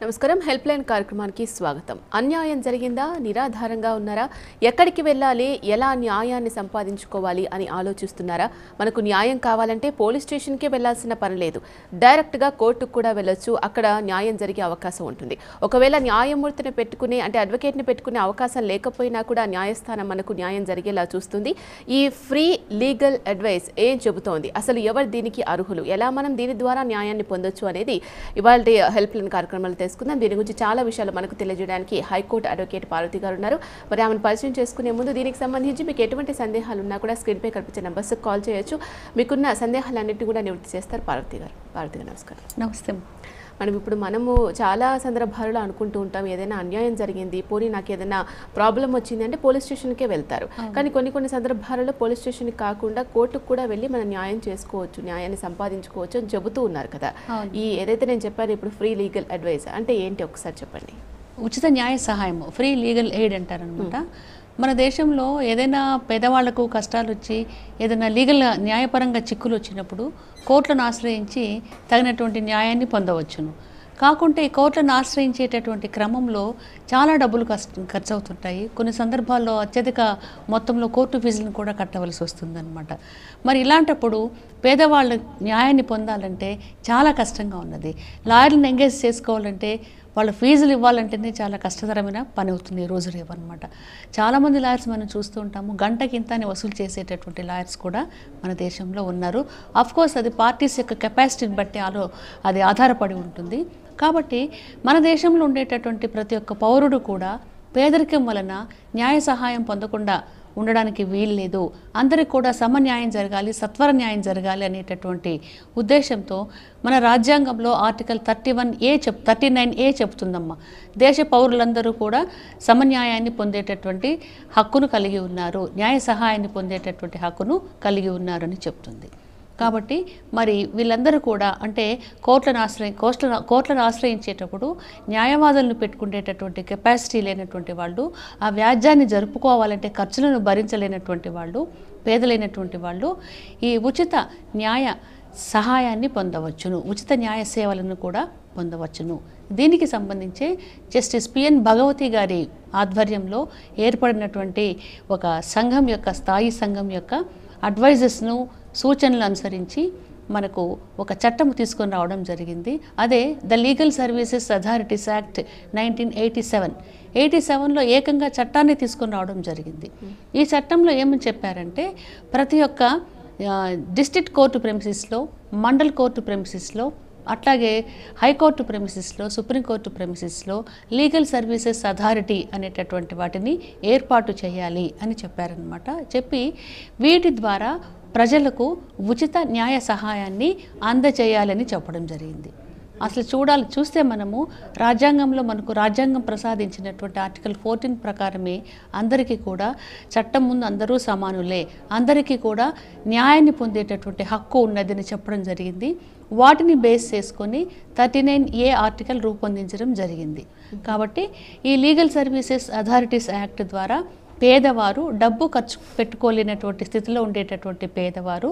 నమస్కారం help line కార్యక్రమానికి స్వాగతం అన్యాయం జరిగిందా నిరాధారంగా ఉన్నారా ఎక్కడికి వెళ్ళాలి ఎలా న్యాయాన్ని సంపాదించుకోవాలి అని ఆలోచిస్తున్నారా మనకు న్యాయం కావాలంటే పోలీస్ స్టేషన్కే వెళ్లాల్సిన పని లేదు డైరెక్ట్గా కోర్టుకు కూడా వెళ్ళొచ్చు అక్కడ న్యాయం జరిగే అవకాశం ఉంటుంది ఒకవేళ న్యాయమూర్తిని పెట్టుకునే అంటే అడ్వకేట్ని పెట్టుకునే అవకాశం లేకపోయినా కూడా న్యాయస్థానం మనకు న్యాయం జరిగేలా చూస్తుంది ఈ ఫ్రీ లీగల్ అడ్వైస్ ఏం చెబుతోంది అసలు ఎవరు దీనికి అర్హులు ఎలా మనం దీని ద్వారా న్యాయాన్ని పొందొచ్చు అనేది ఇవాళ హెల్ప్ లైన్ కార్యక్రమాలు తెలుసుకుందాం దీని గురించి చాలా విషయాలు మనకు తెలియజేయడానికి హైకోర్టు అడ్వకేట్ పార్వతి గారు ఉన్నారు మరి ఆమెను పరిచయం చేసుకునే ముందు దీనికి సంబంధించి మీకు ఎటువంటి సందేహాలు ఉన్నా కూడా స్క్రీన్పై కనిపించే నెంబర్స్కి కాల్ చేయొచ్చు మీకున్న సందేహాలన్నింటినీ కూడా నివృత్తి చేస్తారు పార్వతి గారు పార్వతి గారు నమస్కారం నమస్తే మనం ఇప్పుడు మనము చాలా సందర్భాలలో అనుకుంటూ ఉంటాం ఏదైనా అన్యాయం జరిగింది పోనీ నాకు ఏదైనా ప్రాబ్లం వచ్చింది అంటే పోలీస్ స్టేషన్కే వెళ్తారు కానీ కొన్ని కొన్ని సందర్భాలలో పోలీస్ స్టేషన్కి కాకుండా కోర్టుకు కూడా వెళ్ళి మనం న్యాయం చేసుకోవచ్చు న్యాయాన్ని సంపాదించుకోవచ్చు అని చెబుతూ ఉన్నారు కదా అవును. ఈ ఏదైతే నేను చెప్పాను ఇప్పుడు ఫ్రీ లీగల్ అడ్వైస్ అంటే ఏంటి ఒకసారి చెప్పండి ఉచిత న్యాయ సహాయం ఫ్రీ లీగల్ ఎయిడ్ అంటారనమాట మన దేశంలో ఏదైనా పేదవాళ్లకు కష్టాలు వచ్చి ఏదైనా లీగల్ న్యాయపరంగా చిక్కులు వచ్చినప్పుడు కోర్టులను ఆశ్రయించి తగినటువంటి న్యాయాన్ని పొందవచ్చును కాకుంటే ఈ కోర్టులను ఆశ్రయించేటటువంటి క్రమంలో చాలా డబ్బులు కష్ట ఖర్చు అవుతుంటాయి కొన్ని సందర్భాల్లో అత్యధిక మొత్తంలో కోర్టు ఫీజులను కూడా కట్టవలసి వస్తుందన్నమాట మరి ఇలాంటప్పుడు పేదవాళ్ళ న్యాయాన్ని పొందాలంటే చాలా కష్టంగా ఉన్నది లాయర్లను ఎంగేజ్ చేసుకోవాలంటే వాళ్ళ ఫీజులు ఇవ్వాలంటేనే చాలా కష్టతరమైన పని అవుతుంది ఈ రోజు రేపు అనమాట చాలామంది లాయర్స్ మనం చూస్తూ ఉంటాము గంటకి ఇంత అని వసూలు చేసేటటువంటి లాయర్స్ కూడా మన దేశంలో ఉన్నారు అఫ్ కోర్స్ అది పార్టీస్ యొక్క కెపాసిటీని బట్టి ఆలో అది ఆధారపడి ఉంటుంది కాబట్టి మన దేశంలో ఉండేటటువంటి ప్రతి ఒక్క పౌరుడు కూడా పేదరికం వలన న్యాయ సహాయం పొందకుండా ఉండడానికి వీలు లేదు అందరికి కూడా సమన్యాయం జరగాలి సత్వర న్యాయం జరగాలి అనేటటువంటి ఉద్దేశంతో మన రాజ్యాంగంలో ఆర్టికల్ థర్టీ వన్ ఏ చెప్ థర్టీ నైన్ ఏ చెప్తుందమ్మా దేశ పౌరులందరూ కూడా సమన్యాయాన్ని పొందేటటువంటి హక్కును కలిగి ఉన్నారు న్యాయ సహాయాన్ని పొందేటటువంటి హక్కును కలిగి ఉన్నారని చెప్తుంది కాబట్టి మరి వీళ్ళందరూ కూడా అంటే కోర్టులను ఆశ్రయి కోర్టులను కోర్టులను ఆశ్రయించేటప్పుడు న్యాయవాదులను పెట్టుకునేటటువంటి కెపాసిటీ లేనటువంటి వాళ్ళు ఆ వ్యాజ్యాన్ని జరుపుకోవాలంటే ఖర్చులను భరించలేనటువంటి వాళ్ళు పేదలైనటువంటి వాళ్ళు ఈ ఉచిత న్యాయ సహాయాన్ని పొందవచ్చును ఉచిత న్యాయ సేవలను కూడా పొందవచ్చును దీనికి సంబంధించి జస్టిస్ పిఎన్ భగవతి గారి ఆధ్వర్యంలో ఏర్పడినటువంటి ఒక సంఘం యొక్క స్థాయి సంఘం యొక్క అడ్వైజెస్ను సూచనలు అనుసరించి మనకు ఒక చట్టం తీసుకొని రావడం జరిగింది అదే the legal services authorities act nineteen eighty seven eighty సెవెన్లో ఏకంగా చట్టాన్ని తీసుకొని రావడం జరిగింది ఈ చట్టంలో ఏమని చెప్పారంటే ప్రతి ఒక్క డిస్ట్రిక్ట్ కోర్టు ప్రెమిసిస్లో మండల్ కోర్టు ప్రెమిసిస్లో అట్లాగే హైకోర్టు ప్రెమిసిస్లో సుప్రీంకోర్టు ప్రెమిసిస్లో లీగల్ సర్వీసెస్ అథారిటీ అనేటటువంటి వాటిని ఏర్పాటు చేయాలి అని చెప్పారనమాట చెప్పి వీటి ద్వారా ప్రజలకు ఉచిత న్యాయ సహాయాన్ని అందజేయాలని చెప్పడం జరిగింది అసలు చూడాలి చూస్తే మనము రాజ్యాంగంలో మనకు రాజ్యాంగం ప్రసాదించినటువంటి ఆర్టికల్ ఫోర్టీన్ ప్రకారమే అందరికీ కూడా చట్టం ముందు అందరూ సమానులే అందరికీ కూడా న్యాయాన్ని పొందేటటువంటి హక్కు ఉన్నదని చెప్పడం జరిగింది వాటిని బేస్ చేసుకొని థర్టీ నైన్ ఏ ఆర్టికల్ రూపొందించడం జరిగింది కాబట్టి ఈ లీగల్ సర్వీసెస్ అథారిటీస్ యాక్ట్ ద్వారా పేదవారు డబ్బు ఖర్చు పెట్టుకోలేనటువంటి స్థితిలో ఉండేటటువంటి పేదవారు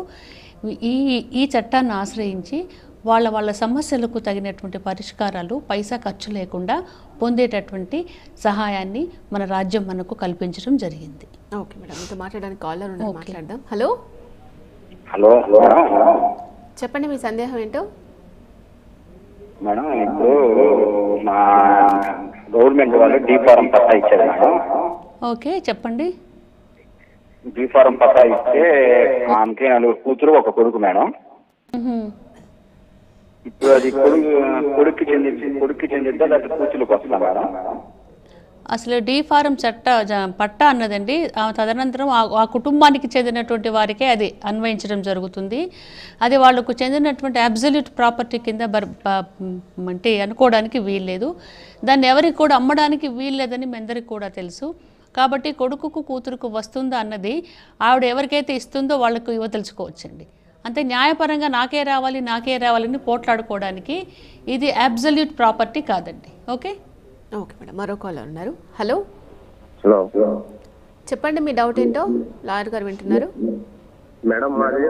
ఈ ఈ చట్టాన్ని ఆశ్రయించి వాళ్ళ వాళ్ళ సమస్యలకు తగినటువంటి పరిష్కారాలు పైసా ఖర్చు లేకుండా పొందేటటువంటి సహాయాన్ని మన రాజ్యం మనకు కల్పించడం జరిగింది ఓకే మేడం మీతో మాట్లాడడానికి కాలర్ ఉన్నారు మాట్లాడదాం హలో హలో చెప్పండి మీ సందేహం ఏంటో మేడం ఇప్పుడు మా గవర్నమెంట్ వాళ్ళు డీ ఫారం పట్టా ఇచ్చారు మేడం ఓకే చెప్పండి డీ ఫారం పట్టా ఇస్తే ఆమెకి నలుగురు కూతురు ఒక కొడుకు మేడం మ్హూ. ఇప్పుడు అది కొడుకు కొడుక్కి చెంది కొడుక్కి చెందిద్దా లేకపోతే కూతురుకి వస్తుందా మేడం అసలు డీ ఫారం చట్ట జ- పట్టా అన్నదండి ఆ తదనంతరం ఆ ఆ కుటుంబానికి చెందినటువంటి వారికే అది అన్వయించడం జరుగుతుంది అది వాళ్ళకు చెందినటువంటి అబ్జల్యూట్ ప్రాపర్టీ కింద బర్ ప- అంటే అనుకోవడానికి వీల్లేదు దాన్ని ఎవరికి కూడా అమ్మడానికి వీల్లేదని మీ అందరికీ కూడా తెలుసు కాబట్టి కొడుకుకు కూతురుకు వస్తుందా అన్నది ఆవిడ ఎవరికైతే ఇస్తుందో వాళ్ళకు ఇవ్వదలుచుకోవచ్చండి అంతే న్యాయపరంగా నాకే రావాలి నాకే రావాలని పోట్లాడుకోవడానికి ఇది అబ్జల్యూట్ ప్రాపర్టీ కాదండి ఓకే ఓకే మేడం మరో కాలర్ ఉన్నారు హలో హలో చెప్పండి మీ డౌట్ ఏంటో లాయర్ గారు వింటున్నారు మేడం మాది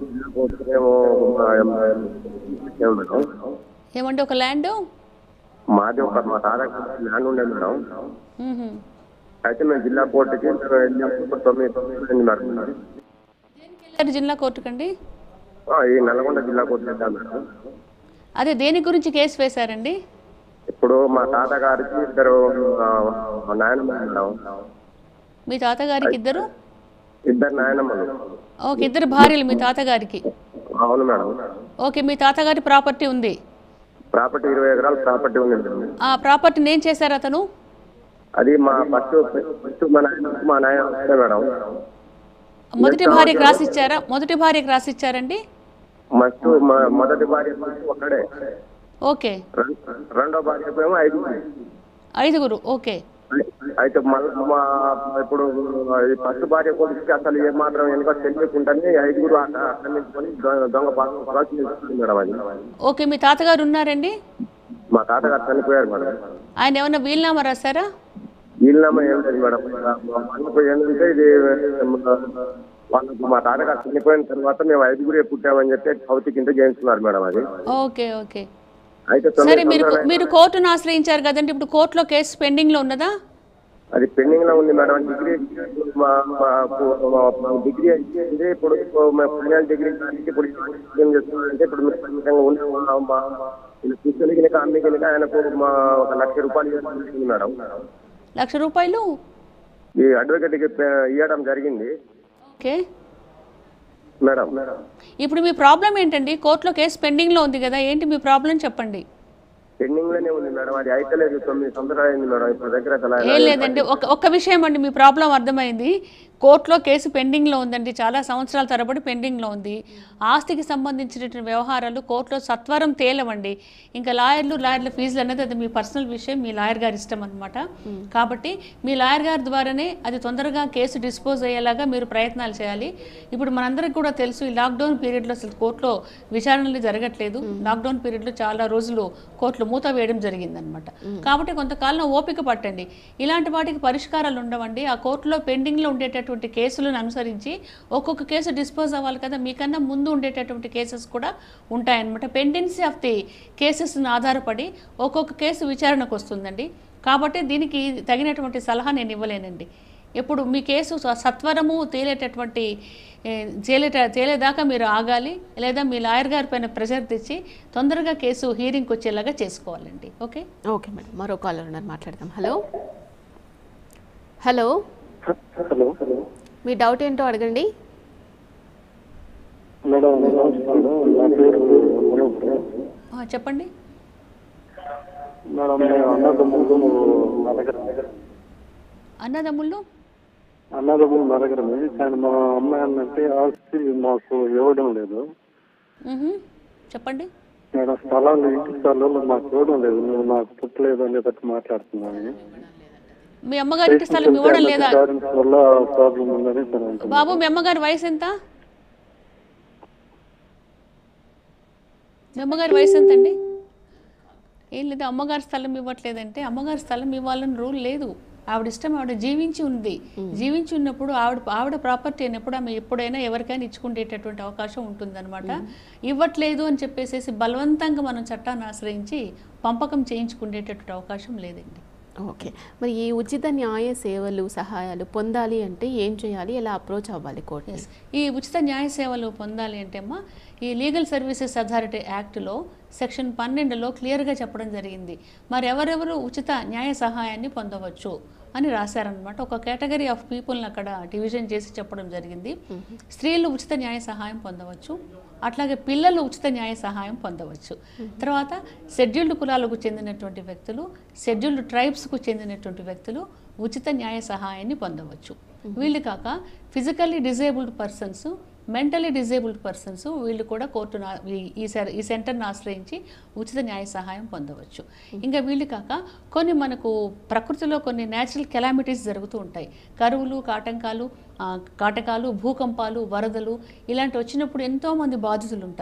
ఏమో మేడం ఏమంటే ఒక ల్యాండ్ మాది ఒక మా తాత ల్యాండ్ ఉండేది మేడం మ్హూ. అయితే మేము జిల్లా కోర్టుకి వెళ్ళినప్పుడు తొమ్మిది తొమ్మిది అయింది మేడం వెళ్ళారు జిల్లా కోర్టుకండి ఆ, ఈ నల్గొండ జిల్లా కోర్టు వెళ్ళాం మేడం అదే దేని గురించి కేసు వేశారండి ఇప్పుడు మా తాత గారికి ఇద్దరు ఆ, నాయనమ్మ మేడం మీ తాతగారికి ఇద్దరు ఇద్దరు నాయనమ్మలు ఓకే ఇద్దరు భార్యలు మీ తాతగారికి అవును మేడం ఓకే మీ తాతగారి ప్రాపర్టీ ఉంది ప్రాపర్టీ ఇరవై ఎకరాల ప్రాపర్టీ ఉంది మేడం ఆ ప్రాపర్టీని ఏం చేశారు అతను అది మా ఫస్ట్ ఫస్ట్ మా నాయన మా నాయన వస్తే మేడం మొదటి భార్యకి రాసిచ్చారా మొదటి భార్యకి రాసిచ్చారండి ఫస్ట్ మా మొదటి భార్య ఒక్కడే ఓకే రెం- రెండో భార్య ఏమో ఐదుగురు ఐదుగురు ఓకే అయితే మళ్ళీ మా ఇప్పుడు ఈ ఫస్ట్ భార్య కొడుకుకి అసలు ఏ మాత్రం వెనుక తెలియకుండానే ఐదుగురు ఆక్రమించుకొని దొ- దొంగ పాస్ మేడం అది ఓకే మీ తాతగారు ఉన్నారండి మా తాతగారు చనిపోయారు మేడం ఆయన ఏమన్నా వీలునామా రాశారా వీళ్ళనామా ఏం లేదు మేడం వాళ్ళకు ఏంటంటే ఇది వాళ్ళకు మా తాతగారు చనిపోయిన తర్వాత మేము ఐదుగురే పుట్టామని చెప్పి కౌతి కింద చేయించున్నారు మేడం అది ఓకే ఓకే అయితే సరే తొమ్మిది మీరు సంవత్సరాలు మీరు కోర్టును ఆశ్రయించారు కదండి ఇప్పుడు కోర్టులో కేసు పెండింగ్లో ఉన్నదా అది పెండింగ్ లో ఉంది మేడం డిగ్రీ మా మా- మా డిగ్రీ అయితే ఇప్పుడు ఫైనల్ డిగ్రీ దానికి ఇప్పుడు ఏం చేస్తున్నారంటే ఇప్పుడు మీరు ఖచ్చితంగా ఉన్న మా- మా ఇలా కూర్చొని కనుక అన్ని కనుక ఆయనకు మా ఒక లక్ష రూపాయలు ఇవ్వాల్సి మేడం లక్ష రూపాయలు ఈ అడ్వకేట్ కి ఇవ్వడం జరిగింది ఓకే మేడం మేడం ఇప్పుడు మీ ప్రాబ్లం ఏంటండి కోర్టులో కేసు పెండింగ్లో ఉంది కదా ఏంటి మీ ప్రాబ్లం చెప్పండి పెండింగ్ లోనే ఉంది మేడం అది అయితే లేదు తొమ్మిది సంవత్సరాలు అయింది మేడం ఇప్పుడు దగ్గర అసలు ఏం లేదండి ఒక ఒక్క విషయం అండి మీ ప్రాబ్లం అర్థమైంది కోర్టులో కేసు పెండింగ్లో ఉందండి చాలా సంవత్సరాల తరబడి పెండింగ్లో ఉంది ఆస్తికి సంబంధించినటువంటి వ్యవహారాలు కోర్టులో సత్వరం తేలవండి ఇంకా లాయర్లు లాయర్ల ఫీజులు అనేది అది మీ పర్సనల్ విషయం మీ లాయర్ గారి ఇష్టం అనమాట కాబట్టి మీ లాయర్ గారి ద్వారానే అది తొందరగా కేసు డిస్పోజ్ అయ్యేలాగా మీరు ప్రయత్నాలు చేయాలి ఇప్పుడు మనందరికి కూడా తెలుసు ఈ లాక్డౌన్ పీరియడ్లో అసలు కోర్టులో విచారణలు జరగట్లేదు లాక్డౌన్ పీరియడ్లో చాలా రోజులు కోర్టులు మూత వేయడం జరిగిందనమాట కాబట్టి కొంతకాలం ఓపిక పట్టండి ఇలాంటి వాటికి పరిష్కారాలు ఉండవండి ఆ కోర్టులో పెండింగ్లో ఉండేటటువంటి కేసులను అనుసరించి ఒక్కొక్క కేసు డిస్పోజ్ అవ్వాలి కదా మీకన్నా ముందు ఉండేటటువంటి కేసెస్ కూడా ఉంటాయన్నమాట పెండెన్సీ ఆఫ్ ది కేసెస్ని ఆధారపడి ఒక్కొక్క కేసు విచారణకు వస్తుందండి కాబట్టి దీనికి తగినటువంటి సలహా నేను ఇవ్వలేనండి ఎప్పుడు మీ కేసు స- సత్వరము తేలేటటువంటి ఏ, తేలేట తేలేదాకా మీరు ఆగాలి లేదా మీ లాయర్ గారి పైన ప్రెషర్ తెచ్చి తొందరగా కేసు హీరింగ్కి వచ్చేలాగా చేసుకోవాలండి ఓకే ఓకే మేడం మరో కాలర్ ఉన్నారు మాట్లాడదాం హలో హలో హలో మీ డౌట్ ఏంటో అడగండి మేడం నమస్కారం నా పేరు మనోహర్ ఆ, చెప్పండి మేడం నేను అన్నదమ్ములు మా దగ్గర అన్నదమ్ముళ్ళు అన్నదమ్ములు మా దగ్గరమే కానీ మా అమ్మాయి అన్నంటే ఆస్తి మాకు ఇవ్వడం లేదు మ్హూ. చెప్పండి మేడం స్థలాలు ఇంటి స్థలాలు మాకు ఇవ్వడం లేదు నువ్వు నాకు పుట్టలేదు అనేటట్టు మాట్లాడుతున్నాను మీ అమ్మగారికి స్థలం ఇవ్వడం లేదా పేరెంట్స్ వల్ల ప్రాబ్లం ఉందని తను అంటుంది బాబు మీ అమ్మగారి వయసు ఎంత మీ అమ్మగారి వయసు ఎంత అండి ఏం లేదు అమ్మగారి స్థలం ఇవ్వట్లేదంటే అమ్మగారి స్థలం ఇవ్వాలని రూల్ లేదు ఆవిడ ఇష్టం ఆవిడ జీవించి ఉంది జీవించి ఉన్నప్పుడు ఆవిడ ఆవిడ ప్రాపర్టీ అయినప్పుడు ఆమె ఎప్పుడైనా ఎవరికైనా ఇచ్చుకునేటటువంటి అవకాశం ఉంటుందన్నమాట ఇవ్వట్లేదు అని చెప్పేసి బలవంతంగా మనం చట్టాన్ని ఆశ్రయించి పంపకం చేయించుకునేటటువంటి అవకాశం లేదండి ఓకే మరి ఈ ఉచిత న్యాయ సేవలు సహాయాలు పొందాలి అంటే ఏం చేయాలి ఎలా అప్రోచ్ అవ్వాలి కోర్టు ఎస్ ఈ ఉచిత న్యాయ సేవలు పొందాలి అంటే అమ్మా ఈ లీగల్ సర్వీసెస్ అథారిటీ యాక్ట్లో సెక్షన్ పన్నెండులో క్లియర్గా చెప్పడం జరిగింది మరి ఎవరెవరు ఉచిత న్యాయ సహాయాన్ని పొందవచ్చు అని రాశారనమాట ఒక కేటగిరీ ఆఫ్ పీపుల్ని అక్కడ డివిజన్ చేసి చెప్పడం జరిగింది స్త్రీలు ఉచిత న్యాయ సహాయం పొందవచ్చు అట్లాగే పిల్లలు ఉచిత న్యాయ సహాయం పొందవచ్చు తర్వాత షెడ్యూల్డ్ కులాలకు చెందినటువంటి వ్యక్తులు షెడ్యూల్డ్ ట్రైబ్స్కు చెందినటువంటి వ్యక్తులు ఉచిత న్యాయ సహాయాన్ని పొందవచ్చు వీళ్ళు కాక physically disabled persons mentally disabled persons వీళ్ళు కూడా కోర్టును ఆ- ఈ- ఈ సె- ఈ సెంటర్ను ఆశ్రయించి ఉచిత న్యాయ సహాయం పొందవచ్చు ఇంకా వీళ్ళు కాక కొన్ని మనకు ప్రకృతిలో కొన్ని న్యాచురల్ కెలామిటీస్ జరుగుతూ ఉంటాయి కరువులు కాటంకాలు ఆ, కాటకాలు భూకంపాలు వరదలు ఇలాంటి వచ్చినప్పుడు ఎంతోమంది బాధితులు ఉంటారు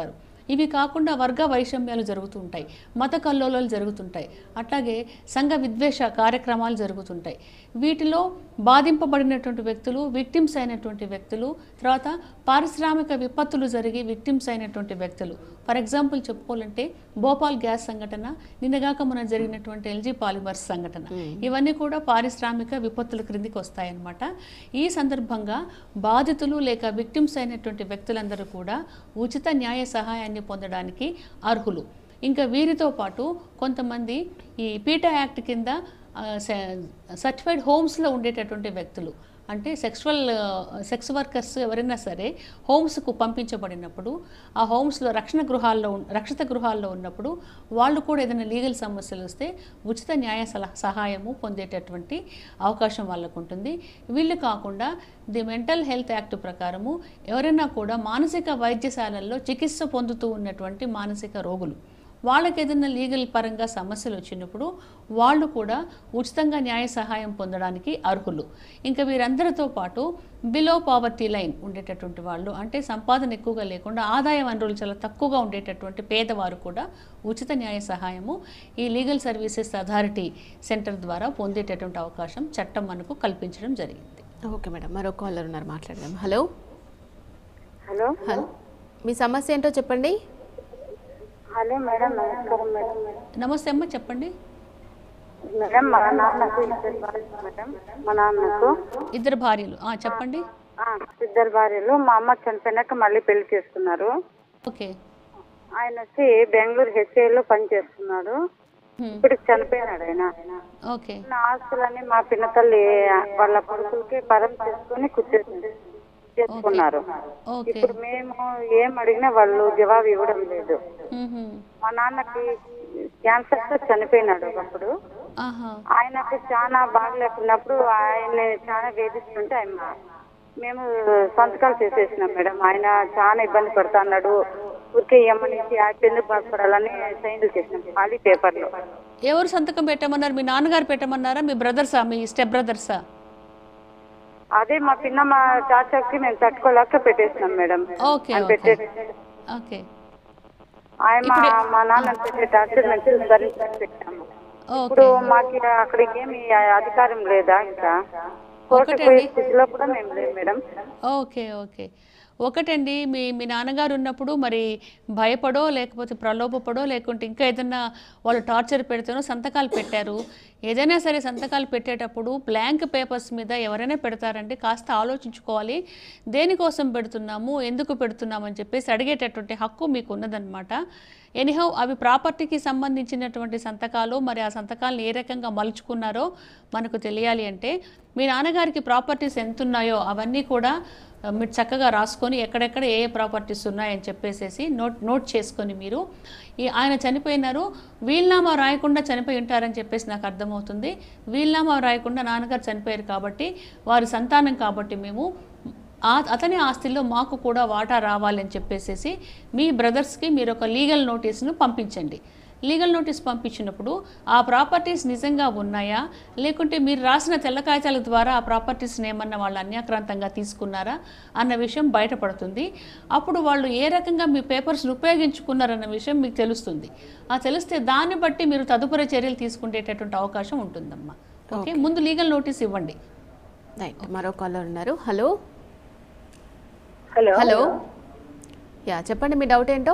ఇవి కాకుండా వర్గ వైషమ్యాలు జరుగుతూ ఉంటాయి మత కల్లోలాలు జరుగుతుంటాయి అట్లాగే సంఘ విద్వేష కార్యక్రమాలు జరుగుతుంటాయి వీటిలో బాధింపబడినటువంటి వ్యక్తులు విక్టిమ్స్ అయినటువంటి వ్యక్తులు తర్వాత పారిశ్రామిక విపత్తులు జరిగి విక్టిమ్స్ అయినటువంటి వ్యక్తులు ఫర్ ఎగ్జాంపుల్ చెప్పుకోవాలంటే భోపాల్ గ్యాస్ సంఘటన నిన్నగాక మన జరిగినటువంటి ఎల్జీ పాలిమర్స్ సంఘటన ఇవన్నీ కూడా పారిశ్రామిక విపత్తుల క్రిందికి వస్తాయన్నమాట ఈ సందర్భంగా బాధితులు లేక విక్టిమ్స్ అయినటువంటి వ్యక్తులందరూ కూడా ఉచిత న్యాయ సహాయాన్ని పొందడానికి అర్హులు ఇంకా వీరితో పాటు కొంతమంది ఈ పీటా యాక్ట్ కింద సర్టిఫైడ్ హోమ్స్లో ఉండేటటువంటి వ్యక్తులు అంటే సెక్సువల్ సెక్స్ వర్కర్స్ ఎవరైనా సరే హోమ్స్కు పంపించబడినప్పుడు ఆ హోమ్స్లో రక్షణ గృహాల్లో ఉన్- రక్షిత గృహాల్లో ఉన్నప్పుడు వాళ్ళు కూడా ఏదైనా లీగల్ సమస్యలు వస్తే ఉచిత న్యాయ సలహా సహాయము పొందేటటువంటి అవకాశం వాళ్ళకు ఉంటుంది వీళ్ళు కాకుండా ది మెంటల్ హెల్త్ యాక్ట్ ప్రకారము ఎవరైనా కూడా మానసిక వైద్యశాలల్లో చికిత్స పొందుతూ ఉన్నటువంటి మానసిక రోగులు వాళ్ళకి ఏదైనా లీగల్ పరంగా సమస్యలు వచ్చినప్పుడు వాళ్ళు కూడా ఉచితంగా న్యాయ సహాయం పొందడానికి అర్హులు ఇంకా వీరందరితో పాటు బిలో పావర్టీ లైన్ ఉండేటటువంటి వాళ్ళు అంటే సంపాదన ఎక్కువగా లేకుండా ఆదాయ వనరులు చాలా తక్కువగా ఉండేటటువంటి పేదవారు కూడా ఉచిత న్యాయ సహాయము ఈ లీగల్ సర్వీసెస్ అథారిటీ సెంటర్ ద్వారా పొందేటటువంటి అవకాశం చట్టం మనకు కల్పించడం జరిగింది ఓకే మేడం మరో కాలర్ ఉన్నారు మాట్లాడదాం హలో హలో హలో మీ సమస్య ఏంటో చెప్పండి హలో మేడం నమస్కారం మేడం నమస్తే అమ్మ చెప్పండి మేడం మా నాన్నకు ఇద్దరు భార్యలు మేడం మా నాన్నకు ఇద్దరు భార్యలు ఆ, చెప్పండి ఆ, ఇద్దరు భార్యలు మా అమ్మ చనిపోయినాక మళ్ళీ పెళ్లి చేసుకున్నారు ఓకే ఆయన వచ్చి బెంగళూరు హెచ్ఏలో పని చేస్తున్నాడు హ్మ్. ఇప్పుడు చనిపోయినాడు ఆయన ఓకే నా ఆస్తులన్నీ మా పిన్నతల్లి వాళ్ళ కొడుకులకి పరం చేసుకుని కూర్చొని చేసుకున్నారు ఓకే ఇప్పుడు మేము ఏం అడిగినా వాళ్ళు జవాబు ఇవ్వడం లేదు మ్మ్హ. మా నాన్నకి క్యాన్సర్ తో చనిపోయినాడు ఒకప్పుడు ఆహా ఆయనకు చాలా బాగలేకున్నప్పుడు ఆయన్ని చాలా వేధిస్తుంటే ఆయన మేము సంతకాలు చేసేసినాం మేడం ఆయన చాలా ఇబ్బంది పడుతున్నాడు ఊరికే ఇమ్మనేసి ఆయన ఎందుకు బాధపడాలని సైన్లు చేసినాం ఖాళీ పేపర్లో ఎవరు సంతకం పెట్టమన్నారు మీ నాన్నగారు పెట్టమన్నారా మీ బ్రదర్సా మీ స్టెప్ బ్రదర్సా అదే మా పిన్నమ్మ చాచాకి మేము తట్టుకోలేక పెట్టేసినాం మేడం ఓకే ఆయన ఓకే పెట్టే ఓకే ఆయన మా- మా నాన్న పెట్టే టార్చర్ నుంచి భరించడానికి పెట్టాము ఇప్పుడు ఓకే మాకు అక్కడికి ఏమి అధికారం లేదా ఇంకా కోర్టుకు పోయే స్థితిలో కూడా మేము లేము మేడం ఓకే ఓకే ఒకటండి మీ మీ నాన్నగారు ఉన్నప్పుడు మరి భయపడో లేకపోతే ప్రలోభపడో లేకుంటే ఇంకా ఏదైనా వాళ్ళు టార్చర్ పెడితేనో సంతకాలు పెట్టారు ఏదైనా సరే సంతకాలు పెట్టేటప్పుడు బ్లాంక్ పేపర్స్ మీద ఎవరైనా పెడతారంటే కాస్త ఆలోచించుకోవాలి దేనికోసం పెడుతున్నాము ఎందుకు పెడుతున్నాము అని చెప్పేసి అడిగేటటువంటి హక్కు మీకు ఉన్నదన్నమాట ఎనీహౌ అవి ప్రాపర్టీకి సంబంధించినటువంటి సంతకాలు మరి ఆ సంతకాలను ఏ రకంగా మలుచుకున్నారో మనకు తెలియాలి అంటే మీ నాన్నగారికి ప్రాపర్టీస్ ఎంత ఉన్నాయో అవన్నీ కూడా ఆ, మీరు చక్కగా రాసుకొని ఎక్కడెక్కడ ఏ ఏ ప్రాపర్టీస్ ఉన్నాయని చెప్పేసేసి నోట్ నోట్ చేసుకొని మీరు ఈ ఆయన చనిపోయినారు వీల్నామా రాయకుండా చనిపోయి ఉంటారని చెప్పేసి నాకు అర్థమవుతుంది వీల్నామా రాయకుండా నాన్నగారు చనిపోయారు కాబట్టి వారి సంతానం కాబట్టి మేము ఆ అతని ఆస్తిలో మాకు కూడా వాటా రావాలని చెప్పేసేసి మీ బ్రదర్స్కి మీరు ఒక లీగల్ నోటీస్ను పంపించండి లీగల్ నోటీస్ పంపించినప్పుడు ఆ ప్రాపర్టీస్ నిజంగా ఉన్నాయా లేకుంటే మీరు రాసిన తెల్ల కాగితాల ద్వారా ఆ ప్రాపర్టీస్ని ఏమన్నా వాళ్ళు అన్యాక్రాంతంగా తీసుకున్నారా అన్న విషయం బయటపడుతుంది అప్పుడు వాళ్ళు ఏ రకంగా మీ పేపర్స్ని ఉపయోగించుకున్నారన్న విషయం మీకు తెలుస్తుంది ఆ తెలిస్తే దాన్ని బట్టి మీరు తదుపరి చర్యలు తీసుకునేటటువంటి అవకాశం ఉంటుందమ్మా ఓకే ముందు లీగల్ నోటీస్ ఇవ్వండి రైట్ మరో కాలర్ ఉన్నారు హలో హలో హలో యా చెప్పండి మీ డౌట్ ఏంటో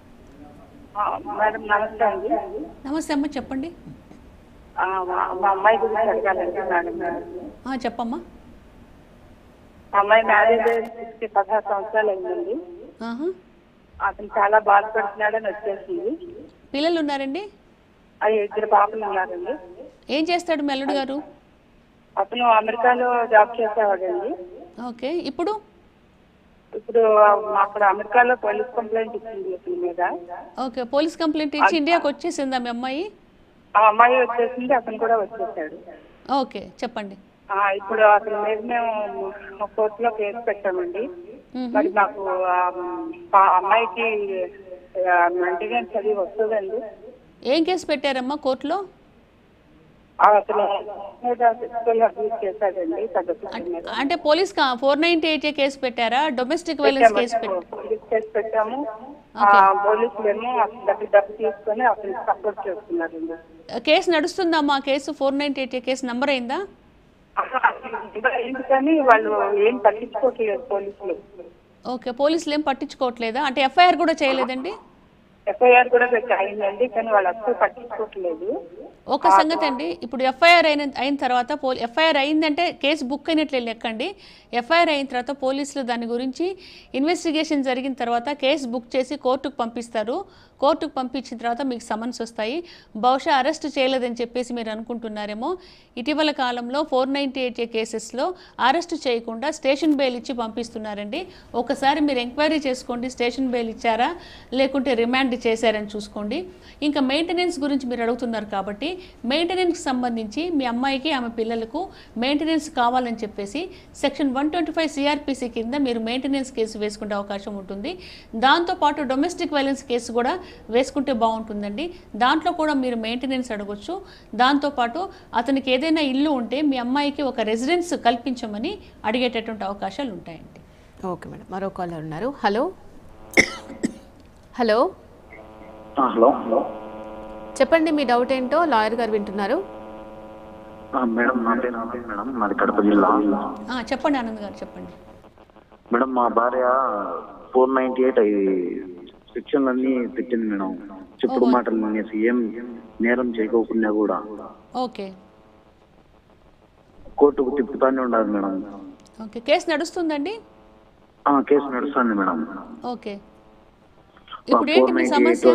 మేడం నమస్తే అండి నమస్తే అమ్మ చెప్పండి ఆ, మా మా అమ్మాయి గురించి అడగాలండి మేడం ఆ, చెప్పమ్మా మా అమ్మాయి మ్యారేజ్ కి పదహారు సంవత్సరాలు అయిందండి ఆహా. అతను చాలా బాధపడుతున్నాడని వచ్చేసింది పిల్లలు ఉన్నారండి ఆ ఇద్దరు పాపలు ఉన్నారండి ఏం చేస్తాడు మెల్లుడు గారు అతను అమెరికాలో జాబ్ చేసేవాడండి ఓకే ఇప్పుడు ఇప్పుడు అక్కడ అమెరికాలో పోలీస్ కంప్లైంట్ ఇచ్చింది అతని మీద ఓకే పోలీస్ కంప్లైంట్ ఇచ్చి ఇండియాకి వచ్చేసిందా మీ అమ్మాయి ఆ అమ్మాయి వచ్చేసింది అతను కూడా వచ్చేసాడు ఓకే చెప్పండి ఆ, ఇప్పుడు అతని మీద మేము కోర్టులో కేసు పెట్టామండి మ్మ్. మరి మాకు ఆ, ఆ అమ్మాయికి మెయింటెనెన్స్ అది వస్తుందండి ఏం కేసు పెట్టారమ్మా కోర్టులో అతను మీద ఫిజికల్ అబ్యూస్ చేశాడండి పెద్ద పిల్లల మీద అంటే police four ninety eight case పెట్టారా డొమెస్టిక్ వైలెన్స్ కేసు పెట్టాము. పెట్టారు పోలీస్ కేసు పెట్టాము ఆ, పోలీసులేమో అతని దగ్గర డబ్బు తీసుకొని అతనికి సపోర్ట్ చేస్తున్నారండి కేసు నడుస్తుందమ్మా case four ninety eight case number అయిందా ఎందుకని వాళ్ళు ఏం పట్టించుకోవట్లేదు పోలీసులు ఓకే పోలీసులు ఏం పట్టించుకోవట్లేదా అంటే ఎఫ్ఐఆర్ కూడా చేయలేదండి ఎఫ్ఐఆర్ కూడా పెట్టి అయిందండి కానీ వాళ్ళు అసలు పట్టించుకోవట్లేదు ఒక సంగతి అండి ఇప్పుడు ఎఫ్ఐఆర్ అయిన అయిన తర్వాత పో ఎఫ్ఐఆర్ అయిందంటే కేసు బుక్ అయినట్లే లెక్కండి ఎఫ్ఐఆర్ అయిన తర్వాత పోలీసులు దాని గురించి ఇన్వెస్టిగేషన్ జరిగిన తర్వాత కేసు బుక్ చేసి కోర్టుకు పంపిస్తారు కోర్టుకు పంపించిన తర్వాత మీకు సమన్స్ వస్తాయి బహుశా అరెస్ట్ చేయలేదని చెప్పేసి మీరు అనుకుంటున్నారేమో ఇటీవల కాలంలో ఫోర్ నైంటీ ఎయిట్ కేసెస్లో అరెస్ట్ చేయకుండా స్టేషన్ బెయిల్ ఇచ్చి పంపిస్తున్నారండి ఒకసారి మీరు ఎంక్వైరీ చేసుకోండి స్టేషన్ బెయిల్ ఇచ్చారా లేకుంటే రిమాండ్ చేశారని చూసుకోండి ఇంకా మెయింటెనెన్స్ గురించి మీరు అడుగుతున్నారు కాబట్టి మెయింటెనెన్స్కి సంబంధించి మీ అమ్మాయికి ఆమె పిల్లలకు మెయింటెనెన్స్ కావాలని చెప్పేసి section one twenty five CrPC కింద మీరు మెయింటెనెన్స్ కేసు వేసుకునే అవకాశం ఉంటుంది దాంతోపాటు డొమెస్టిక్ వైలెన్స్ కేసు కూడా వేసుకుంటే బాగుంటుందండి దాంట్లో కూడా మీరు మెయింటెనెన్స్ అడగొచ్చు దాంతోపాటు అతనికి ఏదైనా ఇల్లు ఉంటే మీ అమ్మాయికి ఒక రెసిడెన్స్ కల్పించమని అడిగేటటువంటి అవకాశాలు ఉంటాయండి ఓకే మేడం మరో కాలర్ ఉన్నారు హలో హలో హలో చెప్పండి మీ డౌట్ ఏంటో లాయర్ గారు వింటున్నారు మేడం నా పేరు ఆనంద్ మేడం మాది కడప జిల్లా ఆ, చెప్పండి ఆనంద్ గారు చెప్పండి మేడం మా భార్య ఫోర్ నైన్టీ ఎయిట్ సెక్షన్ అన్ని పెట్టింది మేడం చెప్పుడు మాటలు అనేసి ఏం నేరం చేయకోకుండా కూడా ఓకే కోర్టుకు తిప్పుతానే ఉండదు మేడం ఓకే కేసు నడుస్తుందండి ఆ, కేసు నడుస్తుంది మేడం ఓకే ఇప్పుడు ఏంటి మీ సమస్య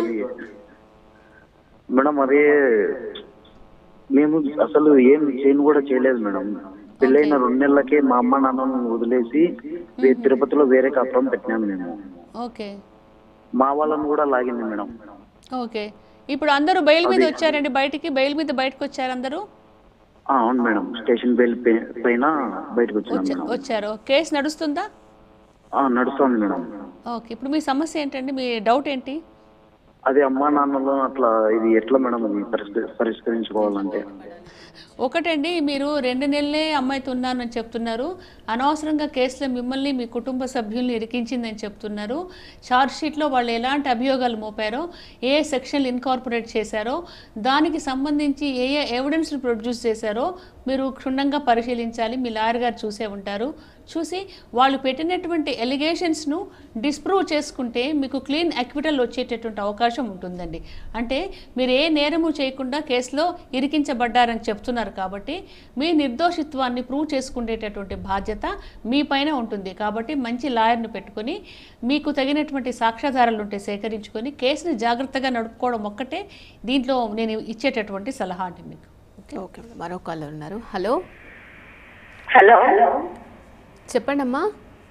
మేడం అదే మేము అసలు ఏం చేయను కూడా చేయలేదు మేడం పెళ్ళైన రెండు నెలలకే మా అమ్మ నాన్నను వదిలేసి వే- తిరుపతిలో వేరే కాపురం పెట్టినాము మేము ఓకే మా వాళ్ళని కూడా లాగింది మేడం ఓకే ఇప్పుడు అందరూ బెయిల్ మీద వచ్చారండి బయటికి బెయిల్ మీద బయటకు వచ్చారు అందరూ ఆ, అవును మేడం స్టేషన్ బెయిల్ పై- పైన బయటకు వచ్చినాం వచ్చా- మేడం వచ్చారు కేసు నడుస్తుందా ఆ, నడుస్తోంది మేడం ఓకే ఇప్పుడు మీ సమస్య ఏంటండి మీ డౌట్ ఏంటి అదే అమ్మా నాన్నలు అట్లా ఇది ఎట్లా మేడం ఇది పరిష్క- పరిష్కరించుకోవాలంటే ఒకటండి మీరు రెండు నెలలే అమ్మాయితో ఉన్నానని చెప్తున్నారు అనవసరంగా కేసులో మిమ్మల్ని మీ కుటుంబ సభ్యుల్ని ఇరికించిందని చెప్తున్నారు ఛార్జ్ షీట్లో వాళ్ళు ఎలాంటి అభియోగాలు మోపారో ఏ సెక్షన్లు ఇన్కార్పొరేట్ చేశారో దానికి సంబంధించి ఏ ఏ ఎవిడెన్స్ని ప్రొడ్యూస్ చేశారో మీరు క్షుణ్ణంగా పరిశీలించాలి మీ లాయర్ గారు చూసే ఉంటారు చూసి వాళ్ళు పెట్టినటువంటి ఎలిగేషన్స్ను డిస్ప్రూవ్ చేసుకుంటే మీకు క్లీన్ అక్విటల్ వచ్చేటటువంటి అవకాశం ఉంటుందండి అంటే మీరు ఏ నేరము చేయకుండా కేసులో ఇరికించబడ్డారని చెప్తున్నారు కాబట్టి మీ నిర్దోషిత్వాన్ని ప్రూవ్ చేసుకునేటటువంటి బాధ్యత మీ పైన ఉంటుంది కాబట్టి మంచి లాయర్ని పెట్టుకొని మీకు తగినటువంటి సాక్ష్యాధారాలు ఉంటే సేకరించుకొని కేసుని జాగ్రత్తగా నడుపుకోవడం ఒక్కటే దీంట్లో నేను ఇచ్చేటటువంటి సలహా అండి మీకు ఓకే మేడం మరో కాలర్ ఉన్నారు హలో హలో చెప్పండి అమ్మా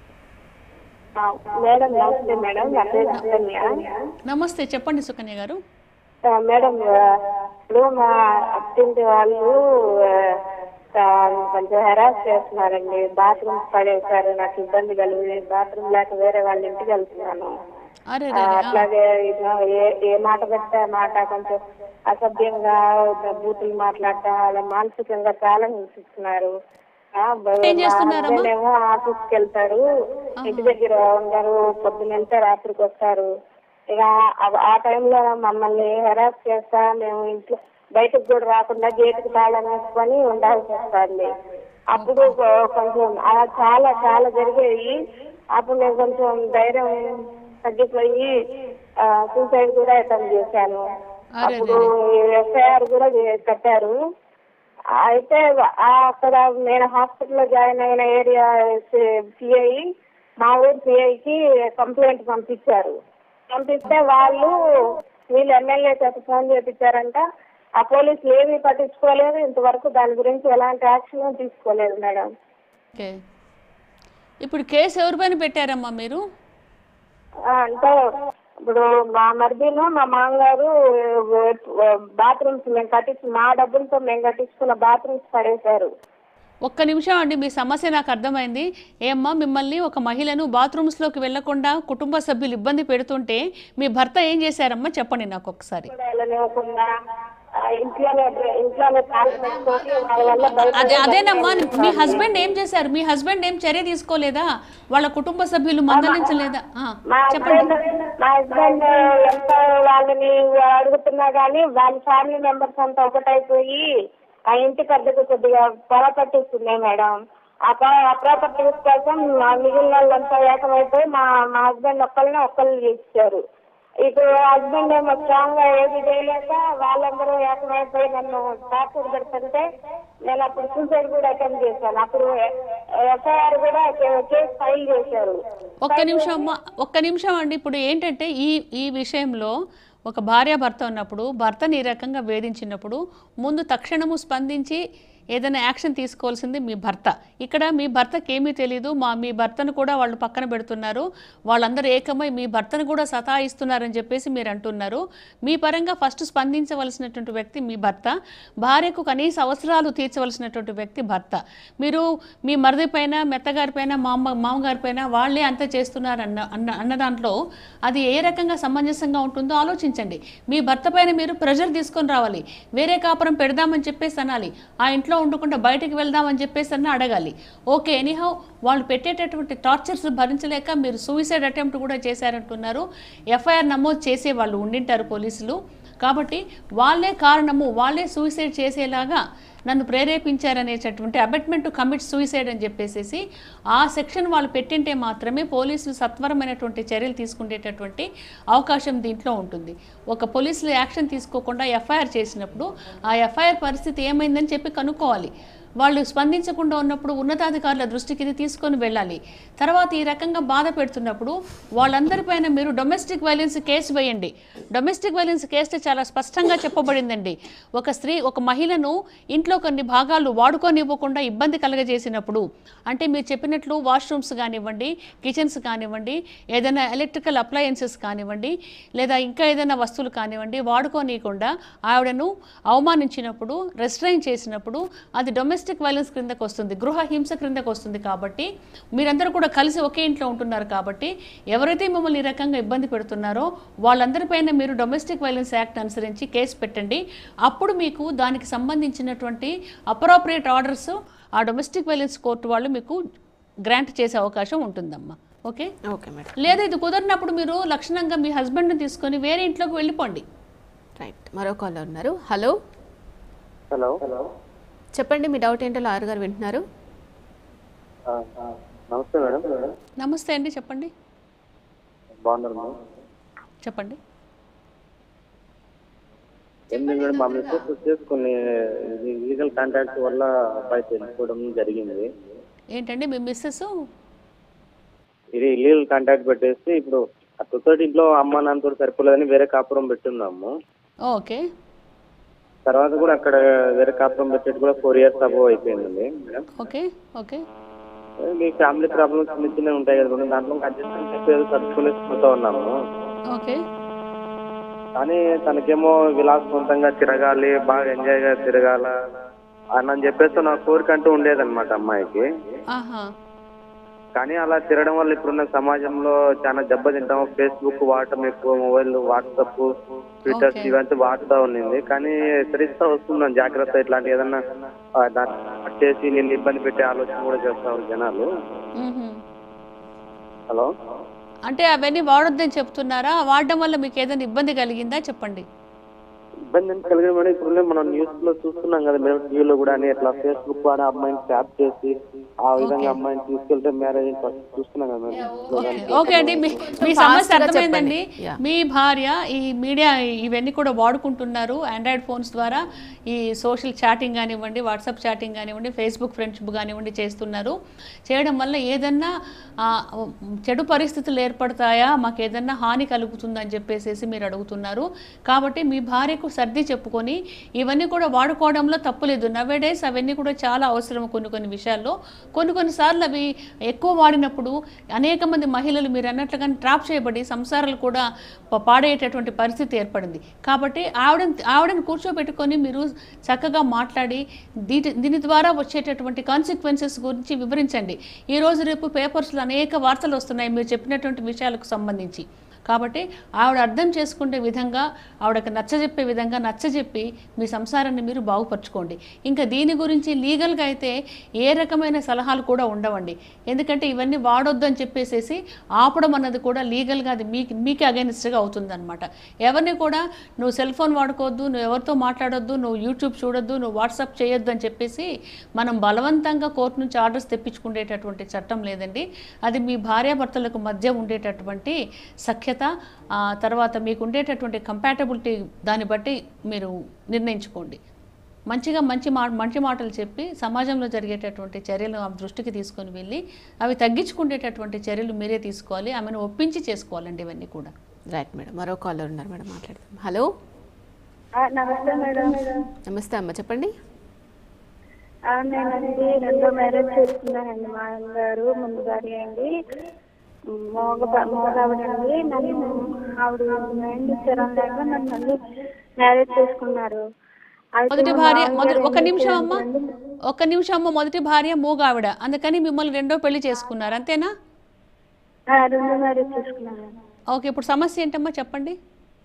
మేడం నమస్తే మేడం నా పేరు సుకన్య నమస్తే చెప్పండి సుకన్య గారు ఆ, మేడం ఆ, ఇప్పుడు మా అత్తింటి వాళ్ళు ఆ, కొంచెం హెరాస్ చేస్తున్నారండి బాత్రూమ్ పడేశారు నాకు ఇబ్బంది కలిగి బాత్రూమ్ లేక వేరే వాళ్ళ ఇంటికి వెళ్తున్నాను అరే ఆ, రే రే, ఆ. అట్లాగే ఇట్లా ఏ ఏ మాట పెడితే ఆ మాట కొంచెం అసభ్యంగా బూతులు మాట్లాడటం అలా మానసికంగా చాలా హింసిస్తున్నారు ఆ, బ- ఏం చేస్తున్నారమ్మా? మా husband ఏమో ఆఫీస్కి వెళ్తారు ఇంటి దగ్గర ఉండరు పొద్దున వెళ్తే రాత్రికి వస్తారు ఇక ఆ- ఆ టైంలో మమ్మల్ని హెరాస్ చేస్తా మేము ఇంట్లో బయటకు కూడా రాకుండా గేటుకి తాళం వేసుకొని ఉండాల్సి వస్తుంది అప్పుడు కొ- కొంచెం అలా చాలా చాలా జరిగాయి అప్పుడు నేను కొంచెం ధైర్యం తగ్గిపోయి సూసైడ్ కూడా అటెంప్ట్ చేశాను అరే అప్పుడు ఎఫ్ఐఆర్ కూడా చే- కట్టారు అయితే ఆ అక్కడ నేను హాస్పిటల్లో జాయిన్ అయిన ఏరియా సిఐ మా ఊరు సిఐకి కంప్లైంట్ పంపించారు పంపిస్తే వాళ్ళు వీళ్ళు ఎమ్మెల్యే చేత ఫోన్ చేపించారంట ఆ పోలీసులు ఏమీ పట్టించుకోలేదు ఇంతవరకు దాని గురించి ఎలాంటి యాక్షన్ తీసుకోలేదు మేడం ఓకే ఇప్పుడు కేసు ఎవరిపైన పెట్టారమ్మా మీరు ఆ, అంటే ఇప్పుడు మా మరిదిను మా మామగారు బాత్రూమ్స్ మేము కట్టించి మా డబ్బులతో మేము కట్టించుకున్న బాత్రూమ్స్ పడేశారు ఒక్క నిమిషం అండి మీ సమస్య నాకు అర్థమైంది ఏమ్మా మిమ్మల్ని ఒక మహిళను బాత్రూమ్స్లోకి వెళ్లకుండా కుటుంబ సభ్యులు ఇబ్బంది పెడుతుంటే మీ భర్త ఏం చేశారమ్మా చెప్పండి నాకు ఒకసారి కూడా వెళ్ళనివ్వకుండా ఆ, ఇంట్లోనే ఇంట్లోనే తాళం పెట్టుకొని వాళ్ళ వల్ల బయట అదే అదేనమ్మా మీ హస్బెండ్ ఏం చేశారు మీ హస్బెండ్ ఏం చర్య తీసుకోలేదా వాళ్ళ కుటుంబ సభ్యులు మందలించలేదా ఆ, మా చెప్పండి హస్బెండ్ మా హస్బెండ్ ఎంత వాళ్ళని అడుగుతున్నా గానీ వాళ్ళ ఫ్యామిలీ మెంబర్స్ అంతా ఒకటైపోయి ఆ ఇంటి పెద్దకు కొద్దిగా పొల పట్టిస్తున్నాయి మేడం ఆ ప్రాపర్టీ కోసం ఆ మిగిలిన వాళ్ళంతా ఏకమైపోయి మా మా హస్బెండ్ ఒక్కళ్ళని ఒక్కళ్ళు చేశారు ఇప్పుడు హస్బెండ్ ఏమో స్ట్రాంగ్ గా ఏది చేయలేక వాళ్ళందరూ ఏకమైపోయి నన్ను టార్చర్ పెడుతుంటే నేను అప్పుడు సూసైడ్ కూడా అటెంప్ట్ చేశాను అప్పుడు ఎఫ్ఐఆర్ కూడా కేసు ఫైల్ చేశారు ఒక్క నిమిషం అమ్మ ఒక్క నిమిషం అండి ఇప్పుడు ఏంటంటే ఈ ఈ విషయంలో ఒక భార్య భర్త ఉన్నప్పుడు భర్తని ఈ రకంగా వేధించినప్పుడు ముందు తక్షణము స్పందించి ఏదైనా యాక్షన్ తీసుకోవాల్సింది మీ భర్త ఇక్కడ మీ భర్తకి ఏమీ తెలియదు మా మీ భర్తను కూడా వాళ్ళు పక్కన పెడుతున్నారు వాళ్ళందరూ ఏకమై మీ భర్తను కూడా సతాయిస్తున్నారని చెప్పేసి మీరు అంటున్నారు మీ పరంగా ఫస్ట్ స్పందించవలసినటువంటి వ్యక్తి మీ భర్త భార్యకు కనీస అవసరాలు తీర్చవలసినటువంటి వ్యక్తి భర్త మీరు మీ మరిది పైన మెత్తగారి పైన మామ మామగారి పైన వాళ్ళే అంత చేస్తున్నారు అన్న అన్న అన్న దాంట్లో అది ఏ రకంగా సమంజసంగా ఉంటుందో ఆలోచించండి మీ భర్త పైన మీరు ప్రెషర్ తీసుకొని రావాలి వేరే కాపురం పెడదామని చెప్పేసి అనాలి ఆ ఇంట్లో ఉండకుండా బయటికి వెళ్దామని చెప్పేసి అన్న అడగాలి ఓకే ఎనీహౌ వాళ్ళు పెట్టేటటువంటి టార్చర్స్ భరించలేక మీరు సూసైడ్ అటెంప్ట్ కూడా చేశారంటున్నారు ఎఫ్ఐఆర్ నమోదు చేసే వాళ్ళు ఉండింటారు పోలీసులు కాబట్టి వాళ్ళే కారణము వాళ్ళే సూసైడ్ చేసేలాగా నన్ను ప్రేరేపించారనేటటువంటి అబెట్మెంట్ టు కమిట్ సూసైడ్ అని చెప్పేసి ఆ సెక్షన్ వాళ్ళు పెట్టింటే మాత్రమే పోలీసులు సత్వరమైనటువంటి చర్యలు తీసుకునేటటువంటి అవకాశం దీంట్లో ఉంటుంది ఒక పోలీసులు యాక్షన్ తీసుకోకుండా ఎఫ్ఐఆర్ చేసినప్పుడు ఆ ఎఫ్ఐఆర్ పరిస్థితి ఏమైందని చెప్పి కనుక్కోవాలి వాళ్ళు స్పందించకుండా ఉన్నప్పుడు ఉన్నతాధికారుల దృష్టికి ఇది తీసుకొని వెళ్ళాలి తర్వాత ఈ రకంగా బాధ పెడుతున్నప్పుడు వాళ్ళందరిపైన మీరు డొమెస్టిక్ వైలెన్స్ కేసు వేయండి డొమెస్టిక్ వైలెన్స్ కేసు చాలా స్పష్టంగా చెప్పబడిందండి ఒక స్త్రీ ఒక మహిళను ఇంట్లో కొన్ని భాగాలు వాడుకోనివ్వకుండా ఇబ్బంది కలగజేసినప్పుడు అంటే మీరు చెప్పినట్లు వాష్రూమ్స్ కానివ్వండి కిచెన్స్ కానివ్వండి ఏదైనా ఎలక్ట్రికల్ అప్లయన్సెస్ కానివ్వండి లేదా ఇంకా ఏదైనా వస్తువులు కానివ్వండి వాడుకోనీయకుండా ఆవిడను అవమానించినప్పుడు రెస్ట్రైన్ చేసినప్పుడు అది డొమెస్టిక్ వైలెన్స్ క్రిందకు వస్తుంది గృహ హింస క్రిందకు వస్తుంది కాబట్టి మీరందరూ కూడా కలిసి ఒకే ఇంట్లో ఉంటున్నారు కాబట్టి ఎవరైతే మిమ్మల్ని ఈ రకంగా ఇబ్బంది పెడుతున్నారో వాళ్ళందరిపైన మీరు డొమెస్టిక్ వైలెన్స్ యాక్ట్ అనుసరించి కేసు పెట్టండి అప్పుడు మీకు దానికి సంబంధించినటువంటి అప్రోప్రియేట్ ఆర్డర్స్ ఆ డొమెస్టిక్ వైలెన్స్ కోర్టు వాళ్ళు మీకు గ్రాంట్ చేసే అవకాశం ఉంటుందమ్మా ఓకే ఓకే మేడం లేదా ఇది కుదరినప్పుడు మీరు లక్షణంగా మీ హస్బెండ్ని తీసుకొని వేరే ఇంట్లోకి వెళ్ళిపోండి రైట్ మరో కాలర్ ఉన్నారు హలో హలో చెప్పండి మీ డౌట్ ఏంటో లాయర్ గారు వింటున్నారు నమస్తే మేడం నమస్తే అండి చెప్పండి బాగున్నారు మేడం చెప్పండి ఏంటి మేడం మా మిస్సెస్ వచ్చేసి కొన్ని లీగల్ కాంటాక్ట్స్ వల్ల అబ్బాయి తెలుసుకోవడం జరిగింది ఏంటండి మీ మిస్సెస్ ఇది లీగల్ కాంటాక్ట్ పెట్టేసి ఇప్పుడు ఆ సొసైటీ ఇంట్లో అమ్మ నాన్నతో సరిపోలేదని వేరే కాపురం పెట్టున్నాము ఓకే తర్వాత కూడా అక్కడ వేరే కాపురం పెట్టేది కూడా ఫోర్ ఇయర్స్ అబోవ్ అయిపోయిందండి మేడం ఓకే ఓకే మీ ఫ్యామిలీ ప్రాబ్లమ్స్ చిన్న చిన్నవి ఉంటాయి కదా మేడం దాంట్లో అడ్జస్ట్మెంట్ చెప్పేది సర్దుకునేసి పోతా ఉన్నాము ఓకే కానీ తనకేమో విలాసవంతంగా తిరగాలి బాగా ఎంజాయ్ గా తిరగాల అని చెప్పేసి నా కోరిక అంటూ ఉండేదన్నమాట అమ్మాయికి ఆహా కానీ అలా తిరగడం వల్ల ఇప్పుడున్న సమాజంలో చాలా దెబ్బతింటాం ఫేస్బుక్ వాడటం ఎక్కువ మొబైల్ వాట్సాప్ ట్విట్టర్స్ Okay. ఇవంతా వాడుతూ ఉండింది కానీ హెచ్చరిస్తా వస్తున్నాం జాగ్రత్త ఇట్లాంటి ఏదన్నా ఆ, దాన్ని కట్ చేసి నేను ఇబ్బంది పెట్టే ఆలోచన కూడా చేస్తారు జనాలు మ్మ్హ. హలో అంటే అవన్నీ వాడొద్దని చెప్తున్నారా వాడడం వల్ల మీకు ఏదైనా ఇబ్బంది కలిగిందా చెప్పండి ఇబ్బంది ఎంత కలిగిన మేడం ఇప్పుడు మనం న్యూస్ లో చూస్తున్నాం కదా మేడం టీవీలో కూడా అని ఇట్లా ఫేస్బుక్ వాడే అమ్మాయిని ట్యాప్ చేసి ఆ విధంగా అమ్మాయిని తీసుకెళ్తే మ్యారేజ్ చూస్తున్నాం కదా మేడం ఓకే అండి మీ మీ fast సమస్య గా అర్థమైందండి చెప్పండి. Yeah. మీ భార్య ఈ మీడియా ఇవన్నీ కూడా వాడుకుంటున్నారు ఆండ్రాయిడ్ ఫోన్స్ ద్వారా ఈ సోషల్ చాటింగ్ కానివ్వండి వాట్సాప్ చాటింగ్ కానివ్వండి ఫేస్బుక్ ఫ్రెండ్షిప్ కానివ్వండి చేస్తున్నారు చేయడం వల్ల ఏదన్నా ఆ, చెడు పరిస్థితులు ఏర్పడతాయా మాకు ఏదన్నా హాని కలుగుతుందని చెప్పేసి మీరు అడుగుతున్నారు కాబట్టి మీ భార్యకు సర్ది చెప్పుకొని ఇవన్నీ కూడా వాడుకోవడంలో తప్పులేదు నవేడేస్ అవన్నీ కూడా చాలా అవసరం కొన్ని కొన్ని విషయాల్లో కొన్ని కొన్నిసార్లు అవి ఎక్కువ వాడినప్పుడు అనేక మంది మహిళలు మీరు అన్నట్లుగా ట్రాప్ చేయబడి సంసారాలు కూడా ప- పాడేటటువంటి పరిస్థితి ఏర్పడింది కాబట్టి ఆవిడని ఆవిడని కూర్చోబెట్టుకొని మీరు చక్కగా మాట్లాడి దీని దీని ద్వారా వచ్చేటటువంటి కాన్సిక్వెన్సెస్ గురించి వివరించండి ఈ రోజు రేపు పేపర్స్లో అనేక వార్తలు వస్తున్నాయి మీరు చెప్పినటువంటి విషయాలకు సంబంధించి కాబట్టి ఆవిడ అర్థం చేసుకునే విధంగా ఆవిడకి నచ్చజెప్పే విధంగా నచ్చజెప్పి మీ సంసారాన్ని మీరు బాగుపరచుకోండి ఇంకా దీని గురించి లీగల్గా అయితే ఏ రకమైన సలహాలు కూడా ఉండవండి ఎందుకంటే ఇవన్నీ వాడొద్దు అని చెప్పేసేసి ఆపడం అన్నది కూడా లీగల్గా అది మీకు మీకే అగైనిస్ట్గా అవుతుందన్నమాట ఎవరిని కూడా నువ్వు సెల్ ఫోన్ వాడుకోవద్దు నువ్వు ఎవరితో మాట్లాడొద్దు నువ్వు యూట్యూబ్ చూడొద్దు నువ్వు వాట్సాప్ చేయొద్దు అని చెప్పేసి మనం బలవంతంగా కోర్టు నుంచి ఆర్డర్స్ తెప్పించుకునేటటువంటి చట్టం లేదండి అది మీ భార్యాభర్తలకు మధ్య ఉండేటటువంటి సఖ్యత ఆ తర్వాత మీకు ఉండేటటువంటి కంపాటబిలిటీ దాన్ని బట్టి మీరు నిర్ణయించుకోండి మంచిగా మంచి మా మంచి మాటలు చెప్పి సమాజంలో జరిగేటటువంటి చర్యలు ఆమె దృష్టికి తీసుకొని వెళ్ళి అవి తగ్గించుకునేటటువంటి చర్యలు మీరే తీసుకోవాలి ఆమెను ఒప్పించి చేసుకోవాలండి ఇవన్నీ కూడా రైట్ మేడం మరో కాలర్ ఉన్నారు మేడం మాట్లాడదాం హలో నమస్తే మేడం నమస్తే అమ్మ చెప్పండి ఆ, నేనండి రెండో మ్యారేజ్ చేసుకున్నానండి మా గారు ముందు భార్య అండి మోగ మోగావిడండి నన్ను ఆవిడ మైండ్ స్థిరం లేక నన్ను మళ్ళీ మ్యారేజ్ చేసుకున్నారు అయితే మొదటి మా భార్య మామగారు మొదటి ఏం ఒక నిమిషం అమ్మ చేశారంటే, ఒక్క నిమిషం అమ్మ మొదటి భార్య మూగావిడ అందుకని మిమ్మల్ని రెండో పెళ్లి చేసుకున్నారు అంతేనా ఆ, రెండో మ్యారేజ్ చేసుకున్నాను ఓకే ఇప్పుడు సమస్య ఏంటమ్మా చెప్పండి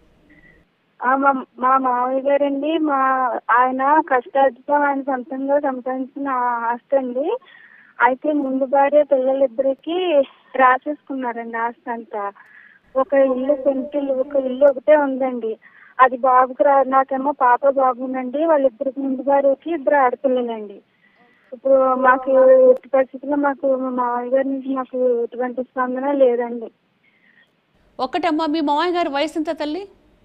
ఆ, మా మా మామయ్య గారండి మా ఆయన కష్టార్జితం ఆయన సొంతంగా సంపాదించిన ఆస్తి అండి అయితే ముందు భార్య పిల్లలిద్దరికి రాసేసుకున్నారండి ఆస్తి అంతా ఒక ఇల్లు పెంకిల్లు ఒక ఇల్లు ఒకటే ఉందండి అది బాబుకి రా నాకేమో పాప బాబునండి వాళ్ళిద్దరికి ముందు భార్యకి ఇద్దరు ఆడపిల్లలండి ఇప్పుడు మాకు ఎట్టి పరిస్థితుల్లో మాకు మా మామయ్య గారి నుంచి మాకు ఎటువంటి స్పందన లేదండి ఒక్కటమ్మా మీ మామయ్య గారి వయసు ఎంత తల్లి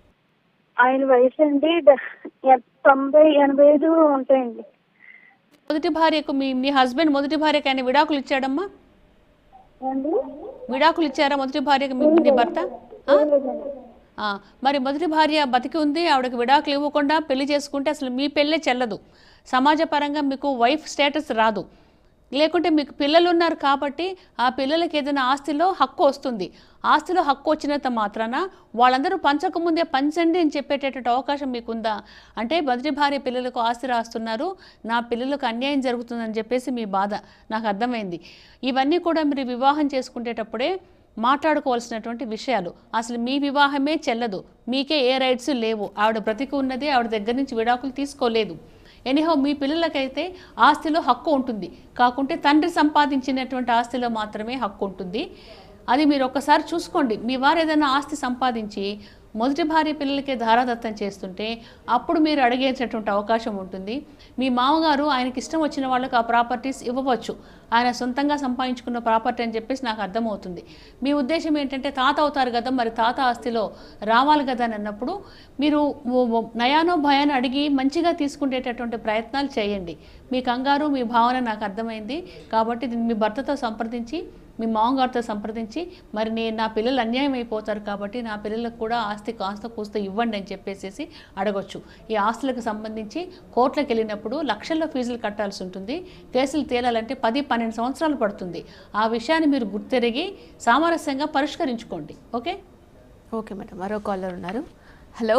ఆయన వయసు అండి డ- ఎ- తొంభై ఎనభై ఐదు ఉంటాయండి మొదటి భార్యకు మీ మీ హస్బెండ్ మొదటి భార్యకి ఆయన విడాకులు ఇచ్చాడమ్మా ఏమండి? విడాకులు ఇచ్చారా మొదటి భార్యకి మీ నీ భర్త ఆ? ఆ, మరి మొదటి భార్య బతికి ఉంది ఆవిడకి విడాకులు ఇవ్వకుండా పెళ్లి చేసుకుంటే అసలు మీ పెళ్ళే చెల్లదు సమాజపరంగా మీకు వైఫ్ స్టేటస్ రాదు లేకుంటే మీకు పిల్లలు ఉన్నారు కాబట్టి ఆ పిల్లలకి ఏదైనా ఆస్తిలో హక్కు వస్తుంది ఆస్తిలో హక్కు వచ్చినంత మాత్రాన వాళ్ళందరూ పంచకముందే పంచండి అని చెప్పేటటువంటి అవకాశం మీకుందా అంటే మొదటి భార్య పిల్లలకు ఆస్తి రాస్తున్నారు నా పిల్లలకు అన్యాయం జరుగుతుందని చెప్పేసి మీ బాధ నాకు అర్థమైంది ఇవన్నీ కూడా మీరు వివాహం చేసుకునేటప్పుడే మాట్లాడుకోవాల్సినటువంటి విషయాలు అసలు మీ వివాహమే చెల్లదు మీకే ఏ రైట్స్ లేవు ఆవిడ బ్రతికి ఉన్నది ఆవిడ దగ్గర నుంచి విడాకులు తీసుకోలేదు ఎనీహౌ మీ పిల్లలకైతే ఆస్తిలో హక్కు ఉంటుంది కాకుంటే తండ్రి సంపాదించినటువంటి ఆస్తిలో మాత్రమే హక్కు ఉంటుంది అది మీరు ఒక్కసారి చూసుకోండి మీ వారు ఏదైనా ఆస్తి సంపాదించి మొదటి భార్య పిల్లలకే ధారాదత్తం చేస్తుంటే అప్పుడు మీరు అడిగేటటువంటి అవకాశం ఉంటుంది మీ మామగారు ఆయనకి ఇష్టం వచ్చిన వాళ్ళకి ఆ ప్రాపర్టీస్ ఇవ్వవచ్చు ఆయన సొంతంగా సంపాదించుకున్న ప్రాపర్టీ అని చెప్పేసి నాకు అర్థమవుతుంది మీ ఉద్దేశం ఏంటంటే తాత అవుతారు కదా మరి తాత ఆస్తిలో రావాలి కదా అని అన్నప్పుడు మీరు ఓ- ఓ నయానో భయాన్ని అడిగి మంచిగా తీసుకునేటటువంటి ప్రయత్నాలు చేయండి మీ కంగారు మీ భావన నాకు అర్థమైంది కాబట్టి దీన్ని మీ భర్తతో సంప్రదించి మీ మామగారితో సంప్రదించి మరి నేను నా పిల్లలు అన్యాయం అయిపోతారు కాబట్టి నా పిల్లలకు కూడా ఆస్తి కాస్త కూస్త ఇవ్వండి అని చెప్పేసి అడగొచ్చు ఈ ఆస్తులకు సంబంధించి కోర్టులకు వెళ్ళినప్పుడు లక్షల్లో ఫీజులు కట్టాల్సి ఉంటుంది కేసులు తేలాలంటే పది పన్నెండు సంవత్సరాలు పడుతుంది ఆ విషయాన్ని మీరు గుర్తెరిగి సామరస్యంగా పరిష్కరించుకోండి ఓకే ఓకే మేడం మరో కాలర్ ఉన్నారు హలో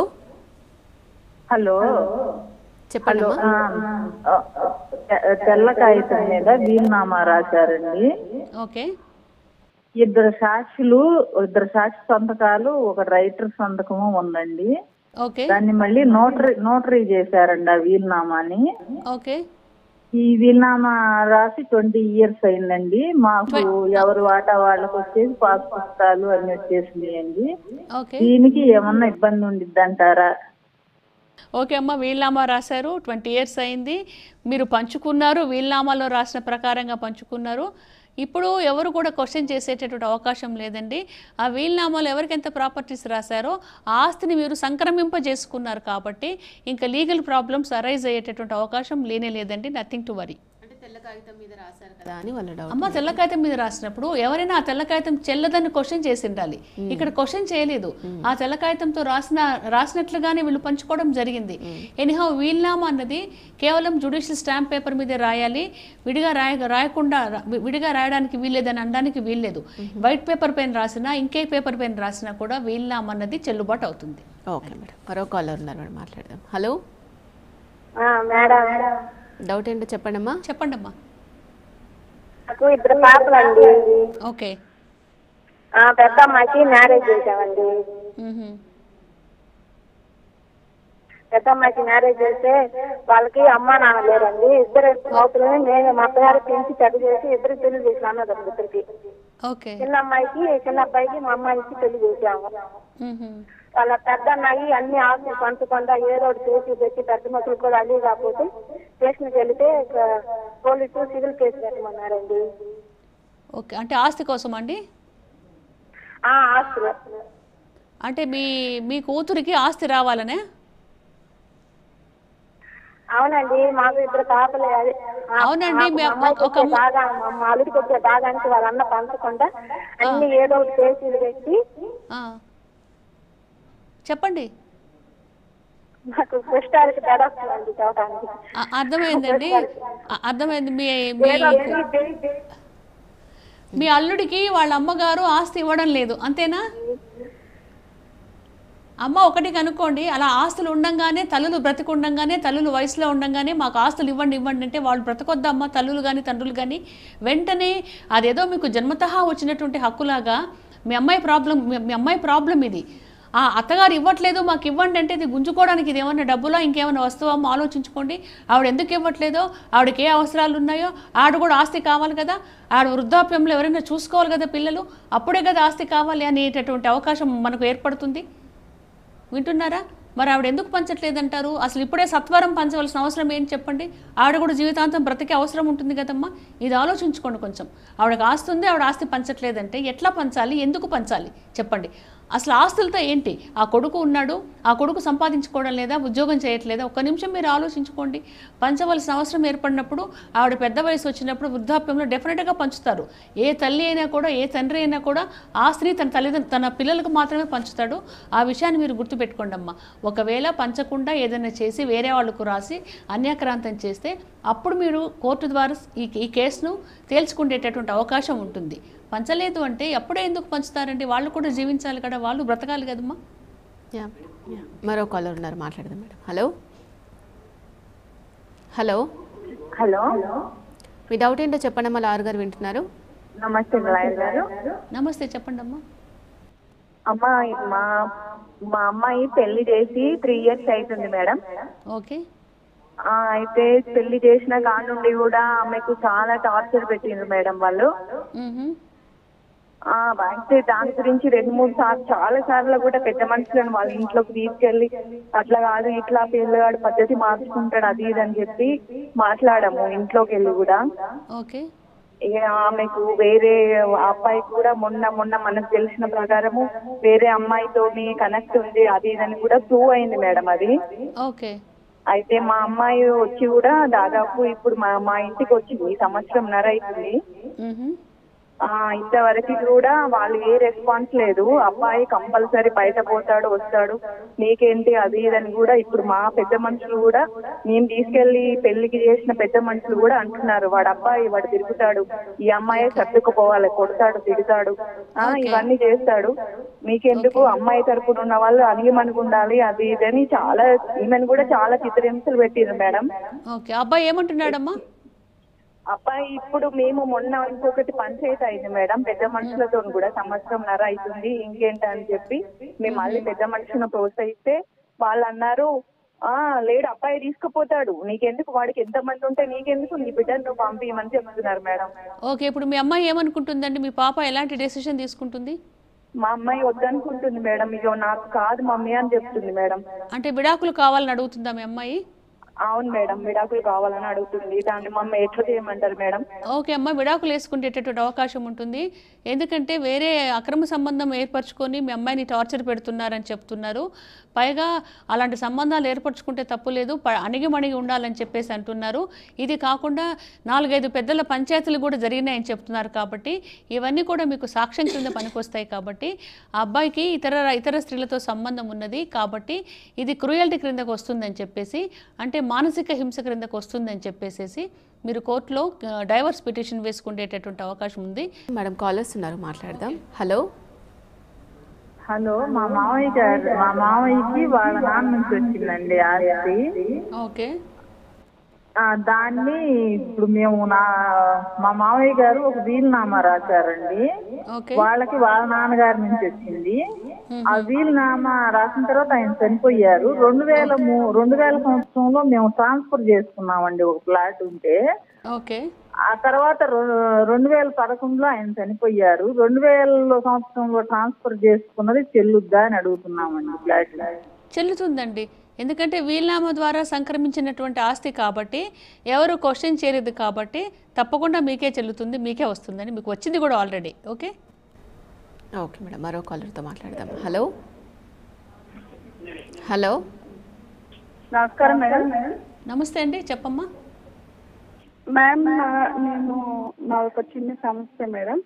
హలో చెప్పండి ఆ, ఆ, తె- తెల్ల కాగితం మీద వీలునామా రాశారండి ఓకే ఇద్దరు సాక్షులు ఇద్దరు సాక్షి సంతకాలు ఒక రైటర్ సంతకము ఉందండి ఓకే దాన్ని మళ్ళీ నోటరీ నోటరీ చేశారండి ఆ వీలునామాని ఓకే ఈ వీలునామా రాసి ట్వంటీ ఇయర్స్ అయిందండి మాకు ఎవరు వాటా వాళ్ళకి వచ్చేసి పాస్ పుస్తకాలు అన్ని వచ్చేసినాయండి ఓకే దీనికి ఏమన్నా ఇబ్బంది ఉండిద్ది అంటారా ఓకే అమ్మ వీల్నామా రాశారు ట్వంటీ ఇయర్స్ అయింది మీరు పంచుకున్నారు వీల్నామాలో రాసిన ప్రకారంగా పంచుకున్నారు ఇప్పుడు ఎవరు కూడా క్వశ్చన్ చేసేటటువంటి అవకాశం లేదండి ఆ వీల్నామాలో ఎవరికి ఎంత ప్రాపర్టీస్ రాశారో ఆ ఆస్తిని మీరు సంక్రమింపజేసుకున్నారు కాబట్టి ఇంకా లీగల్ ప్రాబ్లమ్స్ అరైజ్ అయ్యేటటువంటి అవకాశం లేనే లేదండి నథింగ్ టు వరీ అంటే తెల్ల కాగితం మీద రాశారు కదా అని వాళ్ళ డౌట్ అమ్మ తెల్ల కాగితం మీద రాసినప్పుడు ఎవరైనా ఆ తెల్ల కాగితం చెల్లదని క్వశ్చన్ చేసి ఉండాలి ఇక్కడ క్వశ్చన్ చేయలేదు ఆ తెల్ల కాగితంతో రాసిన రాసినట్లుగానే వీళ్ళు పంచుకోవడం జరిగింది ఎనీహౌ వీల్నామా అన్నది కేవలం జుడిషియల్ స్టాంప్ పేపర్ మీద రాయాలి విడిగా రాయ రాయకుండా రా- విడిగా రాయడానికి వీల్లేదని అనడానికి వీల్లేదు వైట్ పేపర్ పైన రాసినా ఇంకే పేపర్ పైన రాసినా కూడా వీల్నామా అన్నది చెల్లుబాటు అవుతుంది ఓకే మేడం మరో కాలర్ ఉన్నారు మేడం మాట్లాడదాం హలో మేడం డౌట్ ఏంటో చెప్పండి అమ్మా చెప్పండి అమ్మా నాకు ఇద్దరు పాపలండి ఓకే ఆ పెద్ద అమ్మాయికి మ్యారేజ్ చేసామండి మ్హూ. పెద్ద అమ్మాయికి మ్యారేజ్ చేస్తే వాళ్ళకి అమ్మ నాన్న లేరండి ఇద్దరు అవుతుంది నేను మా అత్తగారు పెంచి చెడు చేసి ఇద్దరు పెళ్లి చేసిన అన్నదమ్ములు ఇద్దరికి ఓకే చిన్న అమ్మాయికి చిన్న అబ్బాయికి మా అమ్మాయికి పెళ్లి చేసాము మ్హూ. వాళ్ళ పెద్ద అమ్మాయి అన్ని ఆస్తులు పంచకుండా ఏదో ఒకటి చేసి పెట్టి పెద్ద మనుషులు కూడా అల్లి కాకపోతే స్టేషన్కి వెళితే ఇక పోలీసు సివిల్ కేసు పెట్టమన్నారండి ఓకే అంటే ఆస్తి కోసం అండి ఆ ఆస్తులు అంటే మీ మీ కూతురికి ఆస్తి రావాలనే అవునండి మాకు ఇద్దరు పాపలే అదే ఆ- అవునండి, మాకు మీ మా అమ్మాయికి ఒక వచ్చే అమ్మ- బాగా మా మా అల్లుడికి వచ్చే భాగానికి వాళ్ళ అన్న పంచకుండా అన్ని ఏదో ఒకటి చేసి పెట్టి ఆ. చెప్పండి నాకు కష్టాలకి తడొస్తుందండి చదవడానికి ఆ, అర్థమైందండి ఆ, అర్థమైంది మీ మీ ఏదో ఒకటి మీ అల్లుడికి వాళ్ళ అమ్మగారు ఆస్తి ఇవ్వడం లేదు అంతేనా అమ్మ ఒకటి కనుక్కోండి అలా ఆస్తులు ఉండంగానే తల్లులు బ్రతికుండంగానే తల్లులు వయసులో ఉండంగానే మాకు ఆస్తులు ఇవ్వండి ఇవ్వండి అంటే వాళ్ళు బ్రతకొద్దమ్మా తల్లులు కానీ తండ్రులు కానీ వెంటనే అదేదో మీకు జన్మతహా వచ్చినటువంటి హక్కులాగా మీ అమ్మాయి ప్రాబ్లం మీ మీ అమ్మాయి ప్రాబ్లం ఇది ఆ అత్తగారు ఇవ్వట్లేదు మాకు ఇవ్వండి అంటే ఇది గుంజుకోవడానికి ఇది ఏమన్నా డబ్బులా ఇంకేమైనా వస్తువా ఆలోచించుకోండి ఆవిడ ఎందుకు ఇవ్వట్లేదో ఆవిడకి ఏ అవసరాలు ఉన్నాయో ఆవిడ కూడా ఆస్తి కావాలి కదా ఆవిడ వృద్ధాప్యంలో ఎవరైనా చూసుకోవాలి కదా పిల్లలు అప్పుడే కదా ఆస్తి కావాలి అనేటటువంటి అవకాశం మనకు ఏర్పడుతుంది వింటున్నారా మరి ఆవిడ ఎందుకు పంచట్లేదంటారు అసలు ఇప్పుడే సత్వరం పంచవలసిన అవసరం ఏంటి చెప్పండి ఆవిడ కూడా జీవితాంతం బ్రతికే అవసరం ఉంటుంది కదమ్మా ఇది ఆలోచించుకోండి కొంచెం ఆవిడకి ఆస్తి ఉంది ఆవిడ ఆస్తి పంచట్లేదంటే ఎట్లా పంచాలి ఎందుకు పంచాలి చెప్పండి అసలు ఆస్తులతో ఏంటి ఆ కొడుకు ఉన్నాడు ఆ కొడుకు సంపాదించుకోవడం లేదా ఉద్యోగం చేయట్లేదా ఒక్క నిమిషం మీరు ఆలోచించుకోండి పంచవలసిన అవసరం ఏర్పడినప్పుడు ఆవిడ పెద్ద వయసు వచ్చినప్పుడు వృద్ధాప్యంలో డెఫినెట్గా పంచుతారు ఏ తల్లి అయినా కూడా ఏ తండ్రి అయినా కూడా ఆస్తిని తన తల్లిదండ్రులు తన పిల్లలకు మాత్రమే పంచుతాడు ఆ విషయాన్ని మీరు గుర్తుపెట్టుకోండి అమ్మా ఒకవేళ పంచకుండా ఏదైనా చేసి వేరే వాళ్ళకు రాసి అన్యాక్రాంతం చేస్తే అప్పుడు మీరు కోర్టు ద్వారా ఈ ఈ కేసును తేల్చుకునేటటువంటి అవకాశం ఉంటుంది పంచలేదు అంటే అప్పుడే ఎందుకు పంచుతారండి వాళ్ళు కూడా జీవించాలి కదా వాళ్ళు బ్రతకాలి కదమ్మా యా యా మరో కాలర్ ఉన్నారు మాట్లాడదాం మేడం హలో హలో హలో మీ డౌట్ ఏంటో చెప్పండి అమ్మా లారు గారు వింటున్నారు నమస్తే లాయర్ గారు నమస్తే చెప్పండి అమ్మా అమ్మాయి మా మా అమ్మాయి పెళ్లి చేసి త్రీ ఇయర్స్ అవుతుంది మేడం ఓకే ఆ, అయితే పెళ్లి చేసిన కాడ నుండి కూడా ఆమెకు చాలా టార్చర్ పెట్టిండ్రు మేడం వాళ్ళు మ్హూ. ఆ అయితే దాని గురించి రెండు మూడు సార్లు చాలా సార్లు కూడా పెద్ద మనుషులను వాళ్ళ ఇంట్లోకి తీసుకెళ్లి అట్లా కాదు ఇట్లా పిల్లగాడు పద్ధతి మార్చుకుంటాడు అది ఇది అని చెప్పి మాట్లాడాము ఇంట్లోకి వెళ్ళి కూడా ఓకే ఇక ఆమెకు వేరే అబ్బాయి కూడా మొన్న మొన్న మనకు తెలిసిన ప్రకారము వేరే అమ్మాయితోని కనెక్ట్ ఉంది అది ఇది అని కూడా ప్రూవ్ అయింది మేడం అది ఓకే అయితే మా అమ్మాయి వచ్చి కూడా దాదాపు ఇప్పుడు మా మా ఇంటికి వచ్చింది సంవత్సరంన్నర అవుతుంది మ్హూ. ఆ ఇంతవరకు కూడా వాళ్ళు ఏ రెస్పాన్స్ లేదు అబ్బాయి కంపల్సరీ బయట పోతాడు వస్తాడు నీకేంటి అది ఇదని కూడా ఇప్పుడు మా పెద్ద మనుషులు కూడా నేను తీసుకెళ్లి పెళ్లికి చేసిన పెద్ద మనుషులు కూడా అంటున్నారు వాడు అబ్బాయి వాడు తిరుగుతాడు ఈ అమ్మాయి సర్దుకుపోవాలి కొడతాడు తిడతాడు ఆ ఇవన్నీ చేస్తాడు మీకెందుకు అమ్మాయి తరపున ఉన్న వాళ్ళు అణిగిమణిగి ఉండాలి అది ఇదని చాలా ఈమెను కూడా చాలా చిత్రహింసలు పెట్టిండ్రు మేడం ఓకే అబ్బాయి ఏమంటున్నాడమ్మా అబ్బాయి ఇప్పుడు మేము మొన్న ఇంకొకటి పంచాయతీ అయింది మేడం పెద్ద మనుషులతో కూడా సంవత్సరంన్నర అవుతుంది ఇంకేంటి అని చెప్పి మేము మళ్ళీ పెద్ద మనుషులను ప్రోత్సహిస్తే వాళ్ళు అన్నారు ఆ లేడు అబ్బాయి తీసుకుపోతాడు నీకెందుకు వాడికి ఎంత మంది ఉంటే నీకెందుకు నీ బిడ్డను నువ్వు పంపించమని చెప్తున్నారు మేడం ఓకే ఇప్పుడు మీ అమ్మాయి ఏమనుకుంటుందండి మీ పాప ఎలాంటి డెసిషన్ తీసుకుంటుంది మా అమ్మాయి వద్దనుకుంటుంది మేడం ఇక నాకు కాదు మమ్మీ అని చెప్తుంది మేడం అంటే విడాకులు కావాలని అడుగుతుందా మీ అమ్మాయి అవును మేడం విడాకులు కావాలని అడుగుతుంది దాన్ని మమ్మీ ఎట్లా చేయమంటారు మేడం ఓకే అమ్మ విడాకులు వేసుకునేటటువంటి అవకాశం ఉంటుంది ఎందుకంటే వేరే అక్రమ సంబంధం ఏర్పరచుకొని మీ అమ్మాయిని టార్చర్ పెడుతున్నారని చెప్తున్నారు పైగా అలాంటి సంబంధాలు ఏర్పరచుకుంటే తప్పు లేదు ప- అణిగిమణిగి ఉండాలని చెప్పేసి అంటున్నారు ఇది కాకుండా నాలుగైదు పెద్దల పంచాయతీలు కూడా జరిగినాయని చెప్తున్నారు కాబట్టి ఇవన్నీ కూడా మీకు సాక్ష్యం కింద పనికొస్తాయి కాబట్టి ఆ అబ్బాయికి ఇతర ఇతర స్త్రీలతో సంబంధం ఉన్నది కాబట్టి ఇది క్రూయల్టీ క్రిందకు వస్తుందని చెప్పేసి అంటే మానసిక హింస క్రిందకు వస్తుందని చెప్పేసేసి మీరు కోర్టులో డైవర్స్ పిటిషన్ వేసుకునేటటువంటి అవకాశం ఉంది మేడం కాలర్స్ ఉన్నారు మాట్లాడదాం హలో హలో మా మామయ్య గారు మా మామయ్యకి వాళ్ళ నాన్న నుంచి వచ్చిందండి ఆస్తి ఓకే ఆ, దాన్ని ఇప్పుడు మేము నా మా మామయ్య గారు ఒక వీలునామా రాశారండి ఓకే వాళ్ళకి వాళ్ళ నాన్నగారి నుంచి వచ్చింది ఆ వీలునామా రాసిన తర్వాత ఆయన చనిపోయారు రెండు వేల మూ- రెండు వేల సంవత్సరంలో మేము ట్రాన్స్ఫర్ చేసుకున్నామండి ఒక ఫ్లాట్ ఉంటే ఓకే ఆ తర్వాత రె- రెండు వేల పదకొండులో ఆయన చనిపోయారు రెండు వేల సంవత్సరంలో ట్రాన్స్ఫర్ చేసుకున్నది చెల్లుద్దా అని అడుగుతున్నామండి ఫ్లాట్ చెల్లుతుందండి ఎందుకంటే వీలునామా ద్వారా సంక్రమించినటువంటి ఆస్తి కాబట్టి ఎవరు క్వశ్చన్ చేయలేదు కాబట్టి తప్పకుండా మీకే చెల్లుతుంది మీకే వస్తుందని మీకు వచ్చింది కూడా ఆల్రెడీ ఓకే ఓకే మేడం మరో కాలర్తో మాట్లాడదాం హలో హలో నమస్కారం మేడం నమస్తే అండి చెప్పమ్మా మ్యామ్ నా- నేను నా ఒక చిన్న సమస్య మేడం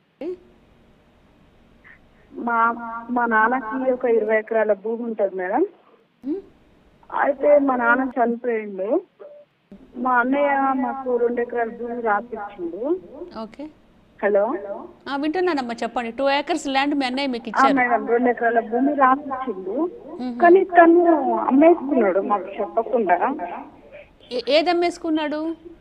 మా మా నాన్నకి ఒక ఇరవై ఎకరాల భూమి ఉంటుంది మేడం అయితే మా నాన్న చనిపోయిండు మా అన్నయ్య మాకు రెండు ఎకరాల భూమి రాసిచ్చిండు ఓకే హలో ఆ, వింటున్నానమ్మా చెప్పండి టూ ఏకర్స్ ల్యాండ్ మీ అన్నయ్య మీకు ఆ, ఇచ్చారు మేడం రెండు ఎకరాల భూమి రాసిచ్చిండు కానీ తను అమ్మేసుకున్నాడు మాకు చెప్పకుండా ఏ- ఏది అమ్మేసుకున్నాడు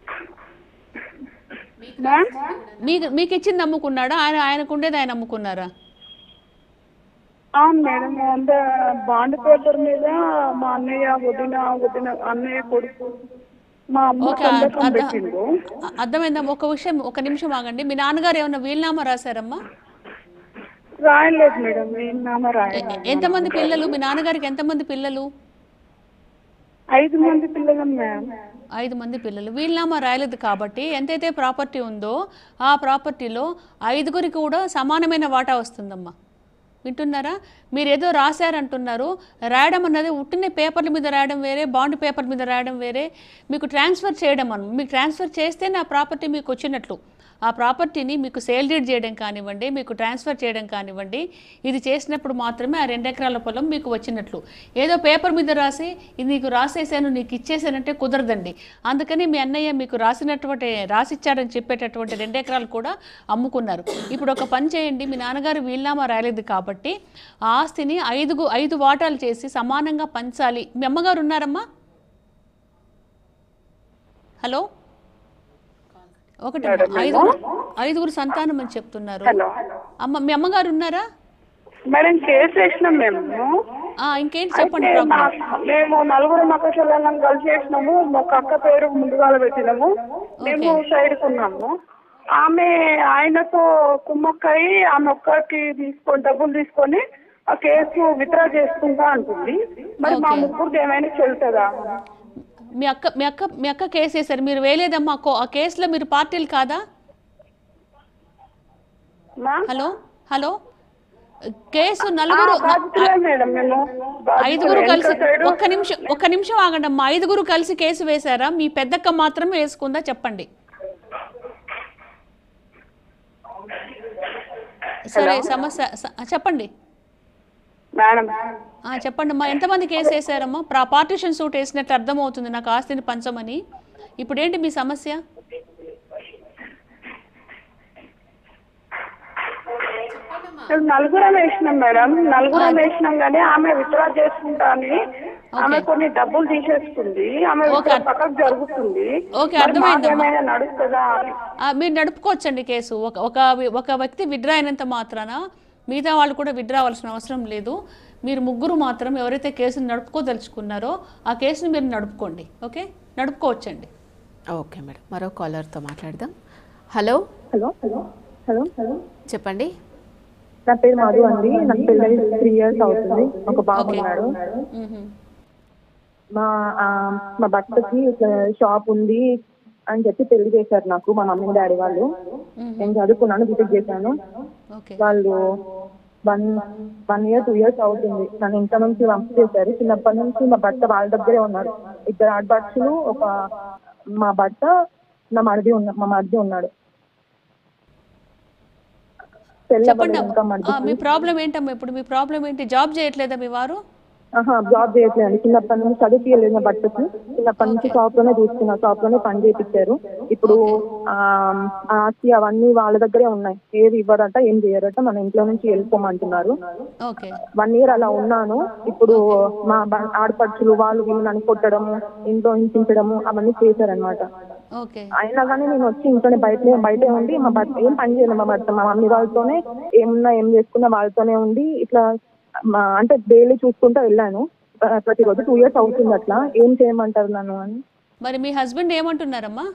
మ్యామ్ మీకు మీకు ఇచ్చింది అమ్ముకున్నాడా ఆయన ఆయనకు ఉండేది ఆయన అమ్ముకున్నారా అవును మేడం అంత బాండ్ పేపర్ మీద మా అన్నయ్య వదిన వదిన అన్నయ్య కొడుకు మా అమ్మ ఓకే సంతకం అర్థ- పెట్టిండు అ- అర్థమైందమ్మా ఒక విషయం ఒక నిమిషం ఆగండి మీ నాన్నగారు ఏమన్నా వీలునామా రాశారమ్మా రాయలేదు మేడం నేను నామ రాయ ఎ- ఎంతమంది పిల్లలు మీ నాన్నగారికి ఎంతమంది పిల్లలు ఐదు మంది పిల్లలం మేడం ఐదు మంది పిల్లలు వీలునామా రాయలేదు కాబట్టి ఎంతైతే ప్రాపర్టీ ఉందో ఆ ప్రాపర్టీలో ఐదుగురికి కూడా సమానమైన వాటా వస్తుందమ్మా వింటున్నారా మీరు ఏదో రాశారంటున్నారు రాయడం అన్నది ఉట్టిన పేపర్ల మీద రాయడం వేరే బాండ్ పేపర్ మీద రాయడం వేరే మీకు ట్రాన్స్ఫర్ చేయడం అన్న మీకు ట్రాన్స్ఫర్ చేస్తే నా ప్రాపర్టీ మీకు వచ్చినట్లు ఆ ప్రాపర్టీని మీకు సేల్ డీడ్ చేయడం కానివ్వండి మీకు ట్రాన్స్ఫర్ చేయడం కానివ్వండి ఇది చేసినప్పుడు మాత్రమే ఆ రెండు ఎకరాల పొలం మీకు వచ్చినట్లు ఏదో పేపర్ మీద రాసి ఇది నీకు రాసేసాను నీకు ఇచ్చేసానంటే కుదరదండి అందుకని మీ అన్నయ్య మీకు రాసినటువంటి రాసిచ్చారని చెప్పేటటువంటి రెండు ఎకరాలు కూడా అమ్ముకున్నారు ఇప్పుడు ఒక పని చేయండి మీ నాన్నగారు వీలునామా రాయలేదు కాబట్టి ఆ ఆస్తిని ఐదుగు ఐదు వాటాలు చేసి సమానంగా పంచాలి మీ అమ్మగారు ఉన్నారమ్మా హలో ఒకటి ఐదుగురు ఐదుగురు సంతానం అని చెప్తున్నారు హలో అమ్మ మీ అమ్మగారు ఉన్నారా మేడం కేసు వేసినాం మేము ఆ, ఇంకేంటి చెప్పండి అయితే ప్రాబ్లం మా- మేము నలుగురు మక్క చెల్లెళ్ళం కలిసి వేసినాము ఒక అక్క పేరు ముందుగాల పెట్టినాము మేము సైడ్ ఉన్నాము ఆమె ఆయనతో కుమ్మక్కయి ఆమె ఒక్కరికి తీసుకొని డబ్బులు తీసుకొని ఆ కేసు విత్డ్రా చేసుకుంటా అంటుంది మరి మా ముగ్గురికి ఏమైనా చెల్లుతుందా మీ అక్క మీ అక్క మీ అక్క కేసు వేశారు మీరు వేయలేదమ్మా ఆ కో- ఆ కేసులో మీరు పార్టీలు కాదా హలో హలో కేసు నలుగురు బాధితులే మేడం మేము ఐదుగురు బాధితులే. కలిసి వెనక సైడు- ఒక్క నిమిషం ఒక్క నిమిషం ఆగండి అమ్మా ఐదుగురు కలిసి కేసు వేశారా మీ పెద్దక్క మాత్రమే వేసుకుందా చెప్పండి సరే సమస్య స- చెప్పండి మేడం ఆ, చెప్పండి అమ్మా ఎంతమంది కేసు వేశారమ్మా ప్రా పార్టిషన్ సూట్ వేసినట్టు అర్థమవుతుంది నాకు ఆస్తిని పంచమని ఇప్పుడు ఏంటి మీ సమస్య నలుగురం వేసినాం మేడం నలుగురం వేసినాం కానీ ఆమె విత్డ్రా చేసుకుంటా అని ఆమె కొన్ని డబ్బులు తీసేసుకుంది ఆమె withdraw పక్కకు జరుగుతుంది ఓకే, మరి అర్థమైందమ్మా. మాకేమైనా నడుస్తుందా అని ఆ, మీరు నడుపుకోవచ్చండి కేసు ఒక ఒక వి- ఒక వ్యక్తి విడ్రా అయినంత మాత్రాన మిగతా వాళ్ళు కూడా విడ్రా అవ్వాల్సిన అవసరం లేదు మీరు ముగ్గురు మాత్రం ఎవరైతే కేసును నడుపుకోదలుచుకున్నారో ఆ కేసును మీరు నడుపుకోండి ఓకే నడుపుకోవచ్చండి ఓకే మేడం మరో కాలర్తో మాట్లాడదాం hello hello hello hello hello చెప్పండి నా పేరు మధు అండి నాకు పెళ్ళి త్రీ ఇయర్స్ అవుతుంది ఒక బాబు ఉన్నాడు మా ఆ, మా భర్తకి ఇట్లా షాప్ ఉంది అని చెప్పి పెళ్లి చేశారు నాకు మా మమ్మీ డాడీ వాళ్ళు నేను చదువుకున్నాను బీటెక్ చేశాను వాళ్ళు one one year two years అవుతుంది నన్ను ఇంత నుంచి పంపించేశారు చిన్నప్పటి నుంచి మా భర్త వాళ్ళ దగ్గరే ఉన్నారు ఇద్దరు ఆడపడుచులు ఒక మా భర్త నా మరిది ఉన్న మా మరిది ఉన్నాడు పెళ్ళి చెప్పండి అవ్వలేదు ఇంకా ఆ, మరిదికి. మీ ప్రాబ్లం ఏంటమ్మా ఇప్పుడు మీ ప్రాబ్లం ఏంటి జాబ్ చేయట్లేదా మీ వారు ఆహా జాబ్ చేయట్లేదు చిన్నప్పటి నుంచి చదివించలేదు బట్టకి చిన్నప్పటి నుంచి షాప్ లోనే చూస్తున్నా షాప్ లోనే పని చేయించారు ఇప్పుడు ఆ ఆ ఆస్తి అవన్నీ వాళ్ళ దగ్గరే ఉన్నాయి ఏది ఇవ్వరట ఏం చేయరట మన ఇంట్లో నుంచి వెళ్ళిపోమంటున్నారు ఓకే వన్ ఇయర్ అలా ఉన్నాను ఇప్పుడు మా బ- ఆడపడుచులు వాళ్ళు వీళ్ళు నన్ను కొట్టడము ఇంట్లో హింసించడము అవన్నీ చేశారనమాట ఓకే అయినా కానీ నేను వచ్చి ఇంట్లోనే బయటనే బయటే ఉండి మా భర్త ఏం పని చేయను మా భర్త మా మమ్మీ వాళ్ళతోనే ఏమున్నా ఏం చేసుకున్నా వాళ్ళతోనే ఉండి ఇట్లా మా అంటే డైలీ చూసుకుంటూ వెళ్ళాను ప్ర- ప్రతిరోజు టూ ఇయర్స్ అవుతుంది అట్లా ఏం చేయమంటారు నన్ను అని మరి మీ హస్బెండ్ ఏమంటున్నారమ్మా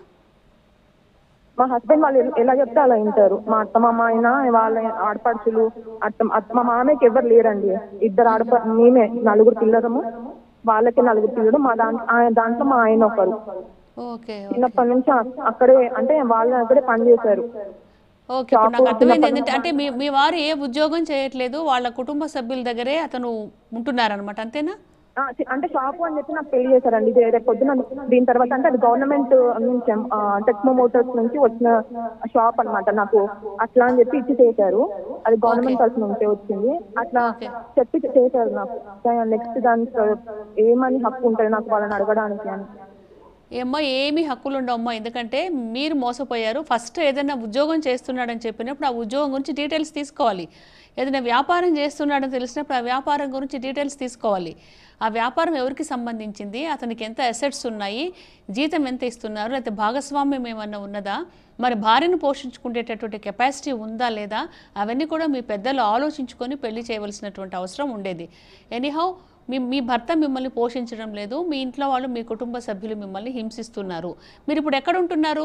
మా హస్బెండ్ వాళ్ళు ఎ- ఎలా చెప్తే అలా వింటారు మా అత్త మామ అయినా వాళ్ళ ఆడపడుచులు అత్త అత్త- మా మామయ్యకి ఎవరు లేరండి ఇద్దరు ఆడప మేమే నలుగురు పిల్లలము వాళ్ళకి నలుగురు పిల్లలు మా దాంట్లో ఆయన- దాంట్లో మా ఆయన ఒకరు ఓకే చిన్నప్పటి నుంచి అ- అక్కడే అంటే వాళ్ళ అక్కడే పని చేశారు ఓకే ఇప్పుడు నాకు షాపు అర్థమైంది చిన్నప్పటి ఏంటంటే అంటే మీ మీ వారు ఏ ఉద్యోగం చేయట్లేదు వాళ్ళ కుటుంబ సభ్యుల దగ్గరే అతను ఉంటున్నారనమాట అంతేనా ఆ, చి- అంటే షాపు అని చెప్పి నాకు పెళ్లి చేశారండి ఇది రేపు పొద్దున దీని తర్వాత అంటే అది గవర్నమెంట్ నుంచి టెక్నో మోటార్స్ నుంచి వచ్చిన షాప్ అన్నమాట నాకు అట్లా అని చెప్పి ఇచ్చి చేశారు అది గవర్నమెంట్ తరఫు నుంచి వచ్చింది అట్లా చెప్పి చేశారు నాకు నెక్స్ట్ దానికి ఏమని హక్కు ఉంటుంది నాకు వాళ్ళని అడగడానికి అని ఏమ్మా ఏమీ హక్కులు ఉండవమ్మా ఎందుకంటే మీరు మోసపోయారు ఫస్ట్ ఏదైనా ఉద్యోగం చేస్తున్నాడని చెప్పినప్పుడు ఆ ఉద్యోగం గురించి డీటెయిల్స్ తీసుకోవాలి ఏదైనా వ్యాపారం చేస్తున్నాడని తెలిసినప్పుడు ఆ వ్యాపారం గురించి డీటెయిల్స్ తీసుకోవాలి ఆ వ్యాపారం ఎవరికి సంబంధించింది అతనికి ఎంత అసెట్స్ ఉన్నాయి జీతం ఎంత ఇస్తున్నారు లేకపోతే భాగస్వామ్యం ఏమన్నా ఉన్నదా మరి భార్యను పోషించుకునేటటువంటి కెపాసిటీ ఉందా లేదా అవన్నీ కూడా మీ పెద్దలు ఆలోచించుకొని పెళ్లి చేయవలసినటువంటి అవసరం ఉండేది ఎనీహౌ మీ మీ భర్త మిమ్మల్ని పోషించడం లేదు మీ ఇంట్లో వాళ్ళు మీ కుటుంబ సభ్యులు మిమ్మల్ని హింసిస్తున్నారు మీరు ఇప్పుడు ఎక్కడ ఉంటున్నారు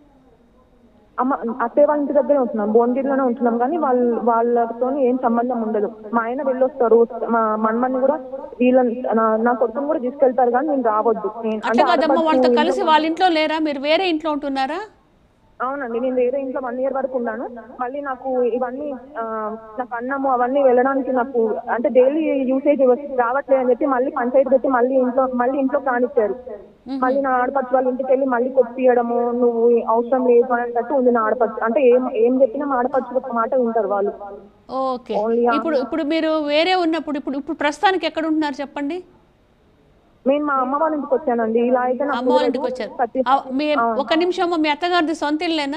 అమ్మ అత్తయ్య వాళ్ళ ఇంటి దగ్గరే ఉంటున్నాం భువనగిరిలోనే ఉంటున్నాం కానీ వాళ్ళ వాళ్ళతో ఏం సంబంధం ఉండదు మా ఆయన వెళ్ళొస్తారు మా మన్మని కూడా వీళ్ళని నా- నా కొడుకుని కూడా తీసుకెళ్తారు కానీ నేను రావద్దు నేను అట్లా కాదమ్మా ఆడపడుచు వాళ్ళతో ఇంట్లో- కలిసి వాళ్ళ ఇంట్లో లేరా మీరు వేరే ఇంట్లో ఉంటున్నారా అవునండి నేను వేరే ఇంట్లో వన్ ఇయర్ వరకు ఉన్నాను మళ్ళీ నాకు ఇవన్నీ ఆ, నాకు అన్నము అవన్నీ వెళ్ళడానికి నాకు అంటే డైలీ యూసేజ్ రావట్లేదు అని చెప్పి మళ్ళీ పంచాయతీ పెట్టి మళ్ళీ ఇంట్లో మళ్ళీ ఇంట్లో కానిచ్చారు మళ్ళీ నా ఆడపడుచు వాళ్ళ ఇంటికి వెళ్ళి మళ్ళీ కొట్టియడము నువ్వు అవసరం లేదు అన్నట్టు ఉంది నా ఆడపడుచు అంటే ఏం ఏం చెప్పినా మా ఆడపడుచు ఒక మాట వింటారు వాళ్ళు ఓకే Only ఆ- ఇప్పుడు ఇప్పుడు మీరు వేరే ఉన్నప్పుడు ఇప్పుడు ఇప్పుడు ప్రస్తుతానికి ఎక్కడ ఉంటున్నారు చెప్పండి నేను మా అమ్మ వాళ్ళ ఇంటికి వచ్చానండి ఇలా అయితే నాకు అమ్మ వాళ్ళ కుదరదు. ఇంటికి వచ్చారు ప్రతి- ఆ, మీ ఆ, ఒక నిమిషం మీ అత్తగారిది సొంత ఇల్లేనా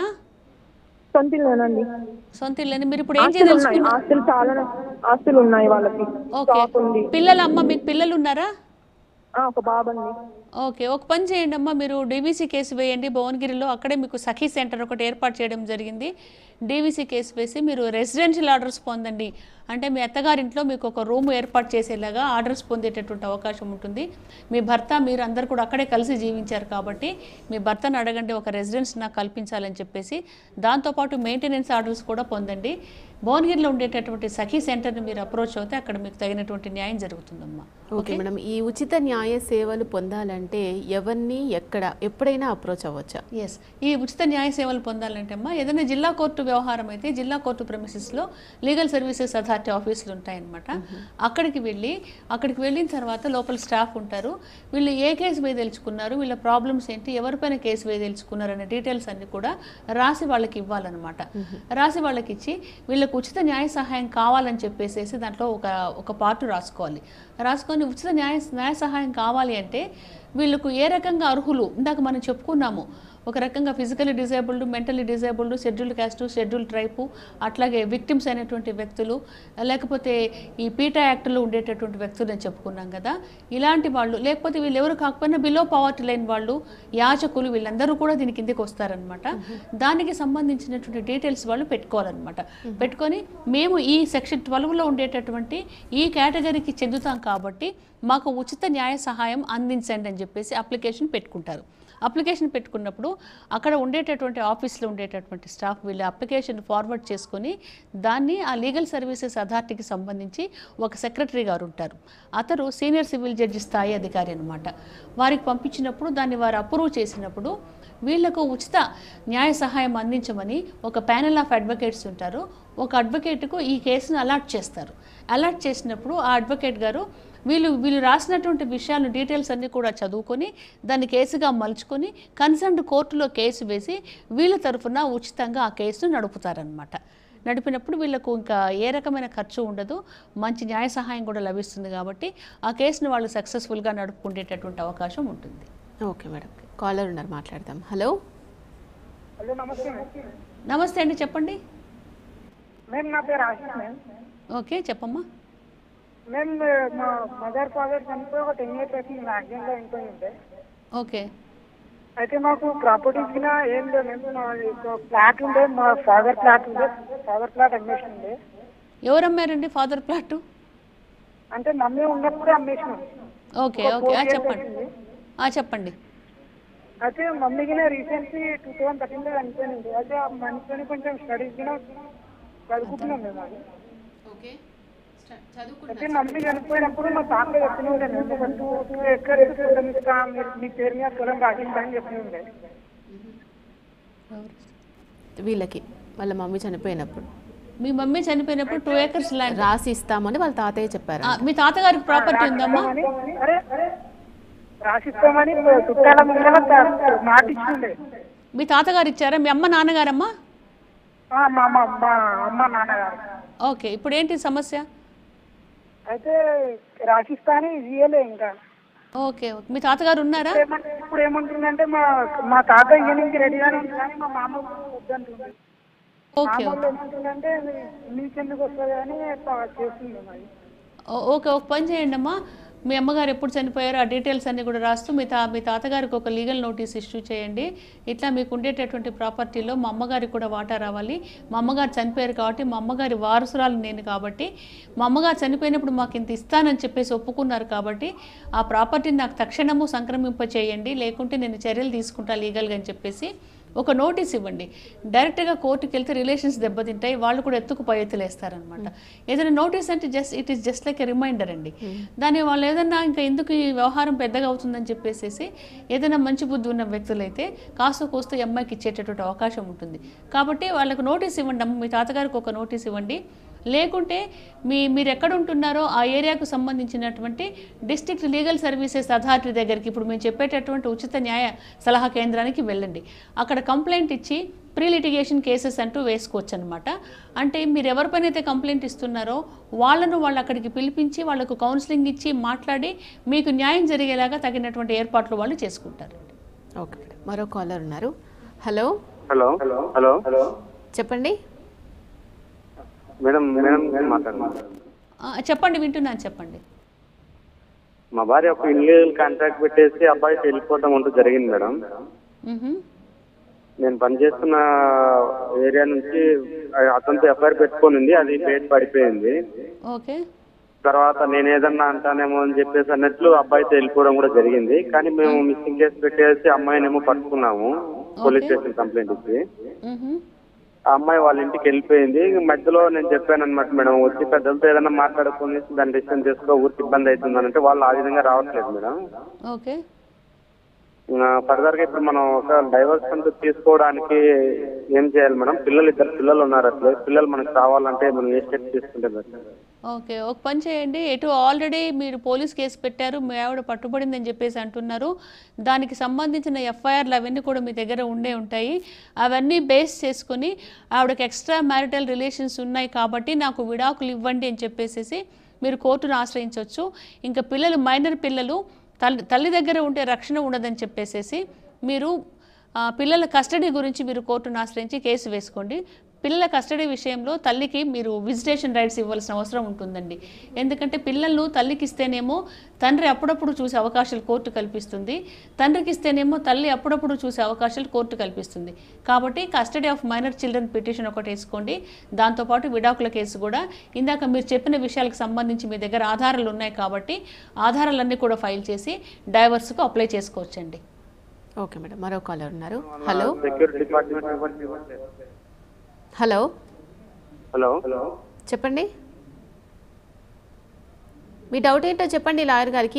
సొంత ఇల్లేనండి సొంత ఇల్లేనా మీరు ఇప్పుడు ఏం ఆస్తులు ఉన్నాయి చేయదలుచుకున్నారు ఆస్తులు చాలా ఆస్తులు ఉన్నాయి వాళ్ళకి ఓకే షాప్ ఉంది పిల్లల అమ్మ మీకు పిల్లలు ఉన్నారా ఆ, ఒక బాబండి ఓకే ఒక పని చేయండి అమ్మా మీరు డీవీసీ కేసు వేయండి భువనగిరిలో అక్కడే మీకు సఖీ సెంటర్ ఒకటి ఏర్పాటు చేయడం జరిగింది డీవీసీ కేసు వేసి మీరు రెసిడెన్షియల్ ఆర్డర్స్ పొందండి అంటే మీ అత్తగారింట్లో మీకు ఒక రూమ్ ఏర్పాటు చేసేలాగా ఆర్డర్స్ పొందేటటువంటి అవకాశం ఉంటుంది మీ భర్త మీరు అందరు కూడా అక్కడే కలిసి జీవించారు కాబట్టి మీ భర్తను అడగండి ఒక రెసిడెన్స్ నాకు కల్పించాలని చెప్పేసి దాంతోపాటు మెయింటెనెన్స్ ఆర్డర్స్ కూడా పొందండి భువనగిరిలో ఉండేటటువంటి సఖీ సెంటర్ని మీరు అప్రోచ్ అవుతే అక్కడ మీకు తగినటువంటి న్యాయం జరుగుతుందమ్మా ఓకే మేడం ఈ ఉచిత న్యాయ సేవలు పొందాలంటే ఎవరిని ఎక్కడ ఎప్పుడైనా అప్రోచ్ అవ్వచ్చా ఎస్ ఈ ఉచిత న్యాయ సేవలు పొందాలంటే అమ్మా ఏదైనా జిల్లా కోర్టు వ్యవహారం అయితే జిల్లా కోర్టు ప్రెమిసెస్లో లీగల్ సర్వీసెస్ అథారిటీ ఆఫీసులు ఉంటాయన్నమాట అక్కడికి వెళ్ళి అక్కడికి వెళ్ళిన తర్వాత లోపల స్టాఫ్ ఉంటారు వీళ్ళు ఏ కేసు వేయదలుచుకున్నారు వీళ్ళ ప్రాబ్లమ్స్ ఏంటి ఎవరిపైన కేసు వేయదలుచుకున్నారు అనే డీటెయిల్స్ అన్ని కూడా రాసి వాళ్ళకి ఇవ్వాలన్నమాట రాసి వాళ్ళకి ఇచ్చి వీళ్ళకు ఉచిత న్యాయ సహాయం కావాలని చెప్పేసి దాంట్లో ఒక ఒక పార్ట్ రాసుకోవాలి రాసుకొని ఉచిత న్యాయ న్యాయ సహాయం కావాలి అంటే వీళ్ళకు ఏ రకంగా అర్హులు ఇందాక మనం చెప్పుకున్నాము ఒక రకంగా physically disabled mentally disabled scheduled caste schedule tribe అట్లాగే విక్టిమ్స్ అయినటువంటి వ్యక్తులు లేకపోతే ఈ పీటా యాక్ట్లో ఉండేటటువంటి వ్యక్తులు అని చెప్పుకున్నాం కదా ఇలాంటి వాళ్ళు లేకపోతే వీళ్ళు ఎవరు కాకపోయినా బిలో పవర్టీ లైన్ వాళ్ళు యాచకులు వీళ్ళందరూ కూడా దీని కిందకి వస్తారనమాట దానికి సంబంధించినటువంటి డీటెయిల్స్ వాళ్ళు పెట్టుకోవాలన్నమాట పెట్టుకొని మేము ఈ సెక్షన్ ట్వెల్వ్లో ఉండేటటువంటి ఈ కేటగిరీకి చెందుతాం కాబట్టి మాకు ఉచిత న్యాయ సహాయం అందించండి అని చెప్పేసి అప్లికేషన్ పెట్టుకుంటారు అప్లికేషన్ పెట్టుకున్నప్పుడు అక్కడ ఉండేటటువంటి ఆఫీస్లో ఉండేటటువంటి స్టాఫ్ వీళ్ళ అప్లికేషన్ ఫార్వర్డ్ చేసుకొని దాన్ని ఆ లీగల్ సర్వీసెస్ అథారిటీకి సంబంధించి ఒక సెక్రటరీ గారు ఉంటారు అతను సీనియర్ సివిల్ జడ్జి స్థాయి అధికారి అనమాట వారికి పంపించినప్పుడు దాన్ని వారు అప్రూవ్ చేసినప్పుడు వీళ్లకు ఉచిత న్యాయ సహాయం అందించమని ఒక ప్యానెల్ ఆఫ్ అడ్వకేట్స్ ఉంటారు ఒక అడ్వకేట్కు ఈ కేసును అలాట్ చేస్తారు అలాట్ చేసినప్పుడు ఆ అడ్వకేట్ గారు వీళ్ళు వీళ్ళు రాసినటువంటి విషయాలను డీటెయిల్స్ అన్నీ కూడా చదువుకొని దాన్ని కేసుగా మలుచుకొని కన్సర్న్డ్ కోర్టులో కేసు వేసి వీళ్ళ తరఫున ఉచితంగా ఆ కేసును నడుపుతారనమాట నడిపినప్పుడు వీళ్ళకు ఇంకా ఏ రకమైన ఖర్చు ఉండదు మంచి న్యాయ సహాయం కూడా లభిస్తుంది కాబట్టి ఆ కేసును వాళ్ళు సక్సెస్ఫుల్గా నడుపుకునేటటువంటి అవకాశం ఉంటుంది ఓకే మేడం కాలర్ ఉన్నారు మాట్లాడదాం హలో హలో నమస్తే నమస్తే అండి చెప్పండి మేము నా పేరు ఆశిష్ మ్యామ్ ఓకే చెప్పమ్మా మేము మా మదర్ ఫాదర్ చనిపోయి ఒక టెన్ ఇయర్స్ అవుతుంది యాక్సిడెంట్లో అయిపోయి ఉంటే ఓకే అయితే మాకు ప్రాపర్టీస్ కింద ఏం లేదు మేము మా ఫ్లాట్ ఉండే మా ఫాదర్ ఫ్లాట్ ఉండే ఫాదర్ ఫ్లాట్ అమ్మేసి ఉండే ఎవరు అమ్మారండి ఫాదర్ ప్లాట్ అంటే మమ్మీ ఉన్నప్పుడే అమ్మేసినాం ఓకే ఒక ఓకే ఆ, four years చెప్పండి అవుతుంది. ఆ, చెప్పండి అయితే మమ్మీకి రీసెంట్లీ టూ థౌసండ్ థర్టీన్లో చనిపోయింది అయితే ఆ మనిషిని కొంచెం స్టడీస్ కూడా చదువుకుంటున్నాం మేము అది అయితే మమ్మీ చనిపోయినప్పుడు మా తాత చెప్పిన ఉండే నేను ఒక టూ టూ ఎకర్స్ పొలం ఇస్తా మీరు మీ పేరు మీద పొలం రాసిందా అని చెప్పిన ఉండే వీళ్ళకి వాళ్ళ మమ్మీ చనిపోయినప్పుడు మీ మమ్మీ చనిపోయినప్పుడు టూ ఏకర్స్ ల్యాండ్ రాసి ఇస్తామని వాళ్ళ తాతయ్య చెప్పారు మీ తాతగారికి ప్రాపర్టీ ఉందమ్మా అరే రాసిస్తామని చుట్టాల ముందర తా- మాట ఇచ్చిండే మీ తాతగారు ఇచ్చారా మీ అమ్మ నాన్నగారమ్మా ఆ, మా మా మా అమ్మ నాన్నగారు ఓకే ఇప్పుడు ఏంటి సమస్య అయితే రాసిస్తా అని ఇయ్యలే ఇంకా ఓకే ఓకే మీ తాతగారు ఉన్నారా ఇప్పుడు ఏమన్- ఇప్పుడు ఏమంటుందంటే మా మా తాత ఇయ్యడానికి రెడీగానే ఉంది కానీ మా మామ వద్దంటుంది ఓకే మామ వాళ్ళు ఏమంటుందంటే నీకెందుకు వస్తుంది అని ప- చేస్తుంది మరి ఓ- ఓకే ఒక పని చేయండి అమ్మా మీ అమ్మగారు ఎప్పుడు చనిపోయారో ఆ డీటెయిల్స్ అన్ని కూడా రాస్తూ మీ తా మీ తాతగారికి ఒక లీగల్ నోటీస్ ఇష్యూ చేయండి ఇట్లా మీకు ఉండేటటువంటి ప్రాపర్టీలో మా అమ్మగారికి కూడా వాటా రావాలి మా అమ్మగారు చనిపోయారు కాబట్టి మా అమ్మగారి వారసురాలు నేను కాబట్టి మా అమ్మగారు చనిపోయినప్పుడు మాకు ఇంత ఇస్తానని చెప్పేసి ఒప్పుకున్నారు కాబట్టి ఆ ప్రాపర్టీని నాకు తక్షణము సంక్రమింప చేయండి లేకుంటే నేను చర్యలు తీసుకుంటా లీగల్గా అని చెప్పేసి ఒక నోటీస్ ఇవ్వండి డైరెక్ట్గా కోర్టుకి వెళ్తే రిలేషన్స్ దెబ్బతింటాయి వాళ్ళు కూడా ఎత్తుకు పై ఎత్తులేస్తారనమాట ఏదైనా నోటీస్ అంటే just it is just like a reminder అండి దాని వాళ్ళు ఏదన్నా ఇంకా ఎందుకు ఈ వ్యవహారం పెద్దగా అవుతుందని చెప్పేసి ఏదైనా మంచి బుద్ధి ఉన్న వ్యక్తులైతే కాస్త కోస్త ఈ అమ్మాయికి ఇచ్చేటటువంటి అవకాశం ఉంటుంది కాబట్టి వాళ్ళకు నోటీస్ ఇవ్వండి అమ్మ మీ తాతగారికి ఒక నోటీస్ ఇవ్వండి లేకుంటే మీ మీరు ఎక్కడ ఉంటున్నారో ఆ ఏరియాకు సంబంధించినటువంటి డిస్ట్రిక్ట్ లీగల్ సర్వీసెస్ అథారిటీ దగ్గరికి ఇప్పుడు మేము చెప్పేటటువంటి ఉచిత న్యాయ సలహా కేంద్రానికి వెళ్ళండి అక్కడ కంప్లైంట్ ఇచ్చి ప్రీ లిటిగేషన్ కేసెస్ అంటూ వేసుకోవచ్చు అనమాట అంటే మీరు ఎవరిపైనైతే కంప్లైంట్ ఇస్తున్నారో వాళ్ళను వాళ్ళు అక్కడికి పిలిపించి వాళ్ళకు కౌన్సిలింగ్ ఇచ్చి మాట్లాడి మీకు న్యాయం జరిగేలాగా తగినటువంటి ఏర్పాట్లు వాళ్ళు చేసుకుంటారు ఓకే మేడం మరో కాలర్ ఉన్నారు హలో హలో హలో హలో చెప్పండి మేడం మేడం మాట్లాడండి ఆ, చెప్పండి వింటున్నాను చెప్పండి మా భార్య ఒక ఇల్లీగల్ కాంట్రాక్ట్ పెట్టేసి అబ్బాయి వెళ్ళిపోవడం అంటూ జరిగింది మేడం మ్హూ. నేను పనిచేస్తున్న ఏరియా నుంచి అతనితో ఎఫ్ఐఆర్ పెట్టుకొని అది పేరు పడిపోయింది ఓకే తర్వాత నేను ఏదన్నా అంటానేమో అని చెప్పేసి అన్నట్లు అబ్బాయితో వెళ్ళిపోవడం కూడా జరిగింది కానీ మేము మిస్సింగ్ కేసు పెట్టేసి అమ్మాయినేమో పట్టుకున్నాము పోలీస్ స్టేషన్ కంప్లైంట్ ఇచ్చి మ్హూ. ఆ అమ్మాయి వాళ్ళ ఇంటికి వెళ్ళిపోయింది మధ్యలో నేను చెప్పాను అనమాట మేడం వచ్చి పెద్దలతో ఏదైనా మాట్లాడుకొని దాన్ని డిసిషన్ చేసుకో ఊరికి ఇబ్బంది అవుతుంది అంటే వాళ్ళు ఆ విధంగా రావట్లేదు మేడం ఓకే ఫర్దర్ గా ఇప్పుడు మనం ఒక డైవర్స్ అంటూ తీసుకోవడానికి ఏం చేయాలి మేడం పిల్లలు ఇద్దరు పిల్లలు ఉన్నారు అట్లే పిల్లలు మనకు కావాలంటే మనం ఏ స్టెప్ తీసుకుంటే better? ఓకే ఒక పని చేయండి ఎటు ఆల్రెడీ మీరు పోలీస్ కేసు పెట్టారు మీ ఆవిడ పట్టుబడిందని చెప్పేసి అంటున్నారు దానికి సంబంధించిన ఎఫ్ఐఆర్లు అవన్నీ కూడా మీ దగ్గర ఉండే ఉంటాయి అవన్నీ బేస్ చేసుకొని ఆవిడకి ఎక్స్ట్రా మ్యారిటల్ రిలేషన్స్ ఉన్నాయి కాబట్టి నాకు విడాకులు ఇవ్వండి అని చెప్పేసి మీరు కోర్టును ఆశ్రయించవచ్చు ఇంకా పిల్లలు మైనర్ పిల్లలు తల్లి తల్లి దగ్గర ఉంటే రక్షణ ఉండదని చెప్పేసేసి మీరు ఆ, పిల్లల కస్టడీ గురించి మీరు కోర్టును ఆశ్రయించి కేసు వేసుకోండి పిల్లల కస్టడీ విషయంలో తల్లికి మీరు విజిటేషన్ రైట్స్ ఇవ్వాల్సిన అవసరం ఉంటుందండి ఎందుకంటే పిల్లలను తల్లికి ఇస్తేనేమో తండ్రి అప్పుడప్పుడు చూసే అవకాశాలు కోర్టు కల్పిస్తుంది తండ్రికి ఇస్తేనేమో తల్లి అప్పుడప్పుడు చూసే అవకాశాలు కోర్టు కల్పిస్తుంది కాబట్టి custody of minor children petition ఒకటి వేసుకోండి దాంతోపాటు విడాకుల కేసు కూడా ఇందాక మీరు చెప్పిన విషయాలకు సంబంధించి మీ దగ్గర ఆధారాలు ఉన్నాయి కాబట్టి ఆధారాలన్నీ కూడా ఫైల్ చేసి డైవర్స్కు అప్లై చేసుకోవచ్చండి ఓకే మేడం మరో కాలర్ ఉన్నారు hello security department hello hello చెప్పండి మీ డౌట్ ఏంటో చెప్పండి లాయర్ గారికి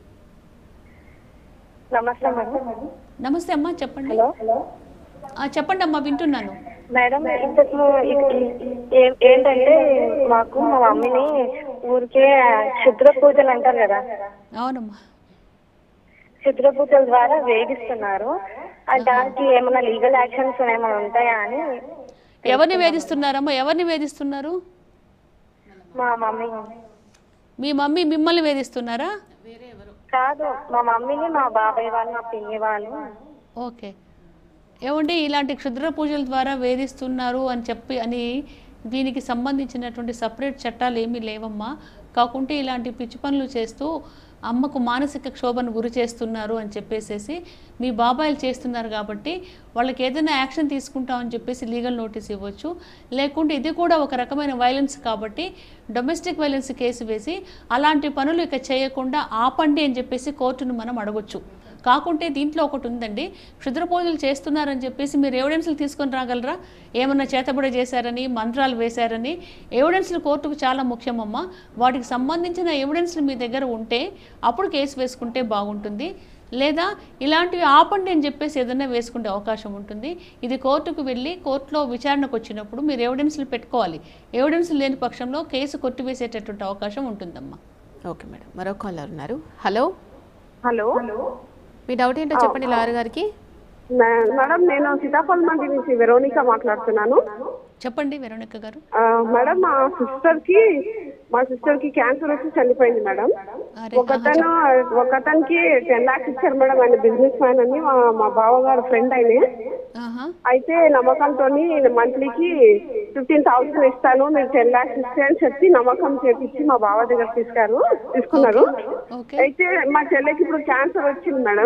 నమస్తే మేడం నమస్తే అమ్మా చెప్పండి హలో ఆ, చెప్పండి అమ్మా వింటున్నాను మేడం ఇంతకు ఏ- ఏంటంటే మాకు మా మమ్మీని ఊరికే క్షుద్ర పూజలు అంటారు కదా అవునమ్మా క్షుద్ర పూజల ద్వారా వేధిస్తున్నారు ఆ దానికి ఏమైనా లీగల్ యాక్షన్స్ ఏమైనా ఉంటాయా అని ఎవరిని వేధిస్తున్నారమ్మా ఎవరిని వేధిస్తున్నారు మా మమ్మీ మీ మమ్మీ మిమ్మల్ని వేధిస్తున్నారా కాదు మా మమ్మీని మా బాబాయ్ వాళ్ళు మా పిన్ని వాళ్ళు ఓకే ఏమండి ఇలాంటి క్షుద్ర పూజల ద్వారా వేధిస్తున్నారు అని చెప్పి అని దీనికి సంబంధించినటువంటి సపరేట్ చట్టాలు ఏమీ లేవమ్మా కాకుంటే ఇలాంటి పిచ్చి పనులు చేస్తూ అమ్మకు మానసిక క్షోభను గురి చేస్తున్నారు అని చెప్పేసేసి మీ బాబాయిలు చేస్తున్నారు కాబట్టి వాళ్ళకి ఏదైనా యాక్షన్ తీసుకుంటామని చెప్పేసి లీగల్ నోటీస్ ఇవ్వచ్చు లేకుంటే ఇది కూడా ఒక రకమైన వైలెన్స్ కాబట్టి డొమెస్టిక్ వైలెన్స్ కేసు వేసి అలాంటి పనులు ఇక చేయకుండా ఆపండి అని చెప్పేసి కోర్టును మనం అడగొచ్చు కాకుంటే దీంట్లో ఒకటి ఉందండి క్షుద్ర పూజలు చేస్తున్నారని చెప్పేసి మీరు ఎవిడెన్స్లు తీసుకొని రాగలరా ఏమన్నా చేతబడి చేశారని మంత్రాలు వేశారని ఎవిడెన్స్లు కోర్టుకు చాలా ముఖ్యమమ్మా వాటికి సంబంధించిన ఎవిడెన్స్లు మీ దగ్గర ఉంటే అప్పుడు కేసు వేసుకుంటే బాగుంటుంది లేదా ఇలాంటివి ఆపండి అని చెప్పేసి ఏదైనా వేసుకునే అవకాశం ఉంటుంది ఇది కోర్టుకు వెళ్ళి కోర్టులో విచారణకు వచ్చినప్పుడు మీరు ఎవిడెన్స్లు పెట్టుకోవాలి ఎవిడెన్స్ లేని పక్షంలో కేసు కొట్టివేసేటటువంటి అవకాశం ఉంటుందమ్మా ఓకే మేడం మరో కాలర్ ఉన్నారు హలో హలో మీ డౌట్ ఏంటో చెప్పండి లాయర్ గారికి మే- మేడం నేను సీతాఫల్ మండి నుంచి వెరోనిక మాట్లాడుతున్నాను చెప్పండి వెరోనిక గారు ఆ, మేడం మా సిస్టర్ కి మా సిస్టర్ కి క్యాన్సర్ వచ్చి చనిపోయింది మేడం ఒకతను ఒకతనికి టెన్ లాక్స్ ఇచ్చారు మేడం ఆయన బిజినెస్ మ్యాన్ అని మా మా బావగారు ఫ్రెండ్ ఆయన అయితే నమ్మకంతో మంత్లీకి ఫిఫ్టీన్ థౌసండ్ ఇస్తాను మీరు టెన్ లాక్స్ ఇస్తే అని చెప్పి నమ్మకం చేపించి మా బావ దగ్గర తీసుకారు తీసుకున్నారు అయితే మా చెల్లెకి ఇప్పుడు క్యాన్సర్ వచ్చింది మేడం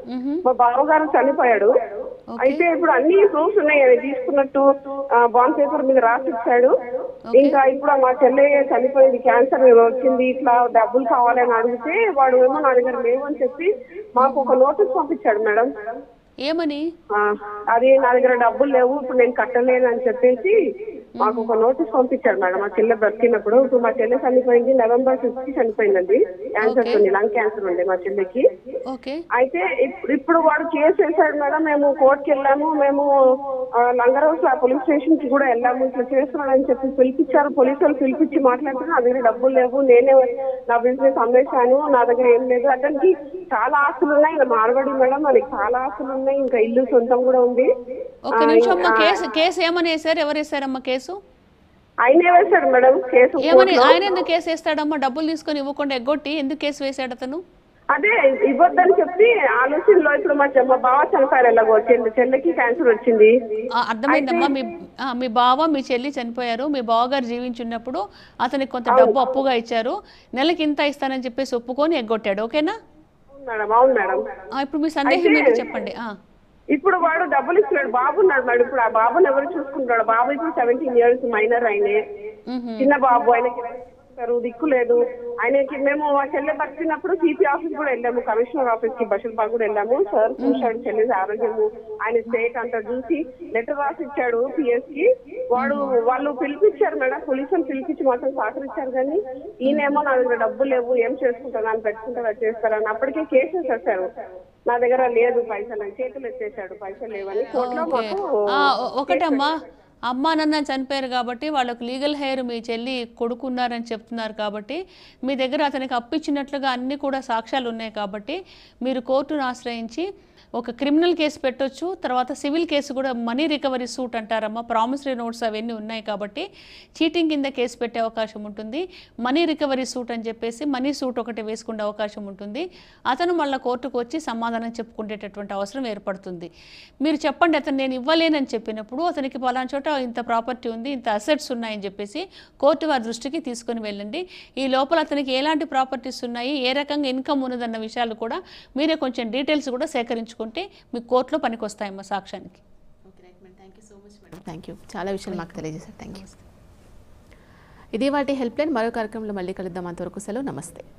మా బావగారు చనిపోయాడు అయితే ఇప్పుడు అన్ని ప్రూఫ్స్ ఉన్నాయి అది తీసుకున్నట్టు బాండ్ పేపర్ మీద రాసి ఇచ్చాడు ఇంకా ఇప్పుడు మా చెల్లె చనిపోయింది క్యాన్సర్ వచ్చింది ఇట్లా డబ్బులు కావాలని అడిగితే వాడు ఏమో నా దగ్గర లేవు అని చెప్పి మాకు ఒక నోటీస్ పంపించాడు మేడం ఏమని ఆ, అది నా దగ్గర డబ్బులు లేవు ఇప్పుడు నేను కట్టలేను అని చెప్పేసి మాకు ఒక నోటీస్ పంపించాడు మేడం మా చెల్లె బ్రతికినప్పుడు ఇప్పుడు మా చెల్లె చనిపోయింది నవంబర్ ఫిఫ్త్ కి క్యాన్సర్ ఉంది లంగ్ క్యాన్సర్ ఉంది మా చెల్లెకి ఓకే అయితే ఇప్- ఇప్పుడు వాడు కేసు వేశాడు మేడం మేము కోర్టుకి వెళ్ళాము మేము ఆ, లంగరౌస్ పోలీస్ స్టేషన్ కి కూడా వెళ్ళాము ఇట్లా చేస్తున్నాడని చెప్పి పిలిపించారు పోలీసు వాళ్ళు పిలిపించి మాట్లాడితే నా దగ్గర డబ్బులు లేవు నేనే నా బిజినెస్ అమ్మేశాను నా దగ్గర ఏం లేదు అతనికి చాలా ఆస్తులు ఉన్నాయి నా మార్వాడి మేడం మనకి చాలా ఆస్తులు ఉన్నాయి ఇంకా ఇల్లు సొంతం కూడా ఉంది ఒక్క ఆ, నిమిషం అమ్మా ఇంకా కేసు కేసు ఏమని వేశారు ఎవరు వేశారమ్మా కేసు ఆయనే వేశాడు మేడం కేసు ఏమని కోర్టులో. ఆయన ఎందుకు కేసు వేస్తాడమ్మా డబ్బులు తీసుకొని ఇవ్వకుండా ఎగ్గొట్టి ఎందుకు కేసు వేశాడు అతను అదే ఇవ్వద్దని చెప్పి ఆలోచనలో ఇప్పుడు మా చె- మా బావ చనిపోయారు ఎలాగో వచ్చింది చెల్లెకి క్యాన్సర్ వచ్చింది ఆ, అర్థమైందమ్మా మీ ఆ, మీ బావ మీ చెల్లి చనిపోయారు మీ బావగారు జీవించున్నప్పుడు అతనికి కొంత డబ్బు అప్పుగా ఇచ్చారు నెలకి ఇంత ఇస్తానని చెప్పేసి ఒప్పుకొని ఎగ్గొట్టాడు ఓకేనా అవును మేడం అవును మేడం ఆ, ఇప్పుడు మీ సందేహం అయితే- ఏంటో చెప్పండి ఆ. ఇప్పుడు వాడు డబ్బులు ఇస్తున్నాడు బాబు ఉన్నాడు మేడం ఇప్పుడు ఆ బాబుని ఎవరు చూసుకుంటాడు బాబు ఇప్పుడు సెవెంటీన్ ఇయర్స్ మైనర్ ఆయనే చిన్న బాబు ఆయనకి ఇస్తారు, దిక్కు లేదు ఆయనకి మేము మా చెల్లె బతికినప్పుడు సిపి ఆఫీస్ కూడా వెళ్ళాము కమిషనర్ ఆఫీస్ కి బషల్బాగ్ కూడా వెళ్ళాము సార్ చూశాడు చెల్లె ఆరోగ్యము ఆయన స్టేట్ అంతా చూసి లెటర్ రాసి ఇచ్చాడు పిఎస్ కి వాడు వాళ్ళు పిలిపించారు మేడం పోలీసులు పిలిపించి మాత్రం సహకరించారు కానీ ఈయనేమో నా దగ్గర డబ్బులు లేవు ఏం చేసుకుంటాను అని పెట్టుకుంటారు అది చేస్తారని అప్పటికే కేసు వేసేసారు నా దగ్గర లేదు పైసలు అని చేతులు ఎత్తేసాడు పైసలు లేవని కోర్టులో మాకు ఆ, ఒ- ఒకటమ్మా అమ్మా నాన్న చనిపోయారు కాబట్టి వాళ్ళకు లీగల్ హెయిర్ మీ చెల్లి కొడుకున్నారని చెప్తున్నారు కాబట్టి మీ దగ్గర అతనికి అప్పిచ్చినట్లుగా అన్ని కూడా సాక్ష్యాలు ఉన్నాయి కాబట్టి మీరు కోర్టును ఆశ్రయించి ఒక క్రిమినల్ కేసు పెట్టొచ్చు తర్వాత సివిల్ కేసు కూడా మనీ రికవరీ సూట్ అంటారమ్మా ప్రామిసరీ నోట్స్ అవన్నీ ఉన్నాయి కాబట్టి చీటింగ్ కింద కేసు పెట్టే అవకాశం ఉంటుంది మనీ రికవరీ సూట్ అని చెప్పేసి మనీ సూట్ ఒకటి వేసుకునే అవకాశం ఉంటుంది అతను మళ్ళీ కోర్టుకు వచ్చి సమాధానం చెప్పుకునేటటువంటి అవసరం ఏర్పడుతుంది మీరు చెప్పండి అతను నేను ఇవ్వలేనని చెప్పినప్పుడు అతనికి పలానా చోట ఇంత ప్రాపర్టీ ఉంది ఇంత అసెట్స్ ఉన్నాయని చెప్పేసి కోర్టు వారి దృష్టికి తీసుకొని వెళ్ళండి ఈ లోపల అతనికి ఎలాంటి ప్రాపర్టీస్ ఉన్నాయి ఏ రకంగా ఇన్కమ్ ఉన్నదన్న విషయాలు కూడా మీరే కొంచెం డీటెయిల్స్ కూడా సేకరించుకుంటే మీ కోర్టులో పనికొస్తాయమ్మా సాక్ష్యానికి థ్యాంక్ యూ చాలా విషయాలు మాకు తెలియజేశారు థ్యాంక్ యూ ఇది వాటి హెల్ప్ లైన్ మరో కార్యక్రమంలో మళ్ళీ కలుద్దాం అంతవరకు సెలవు నమస్తే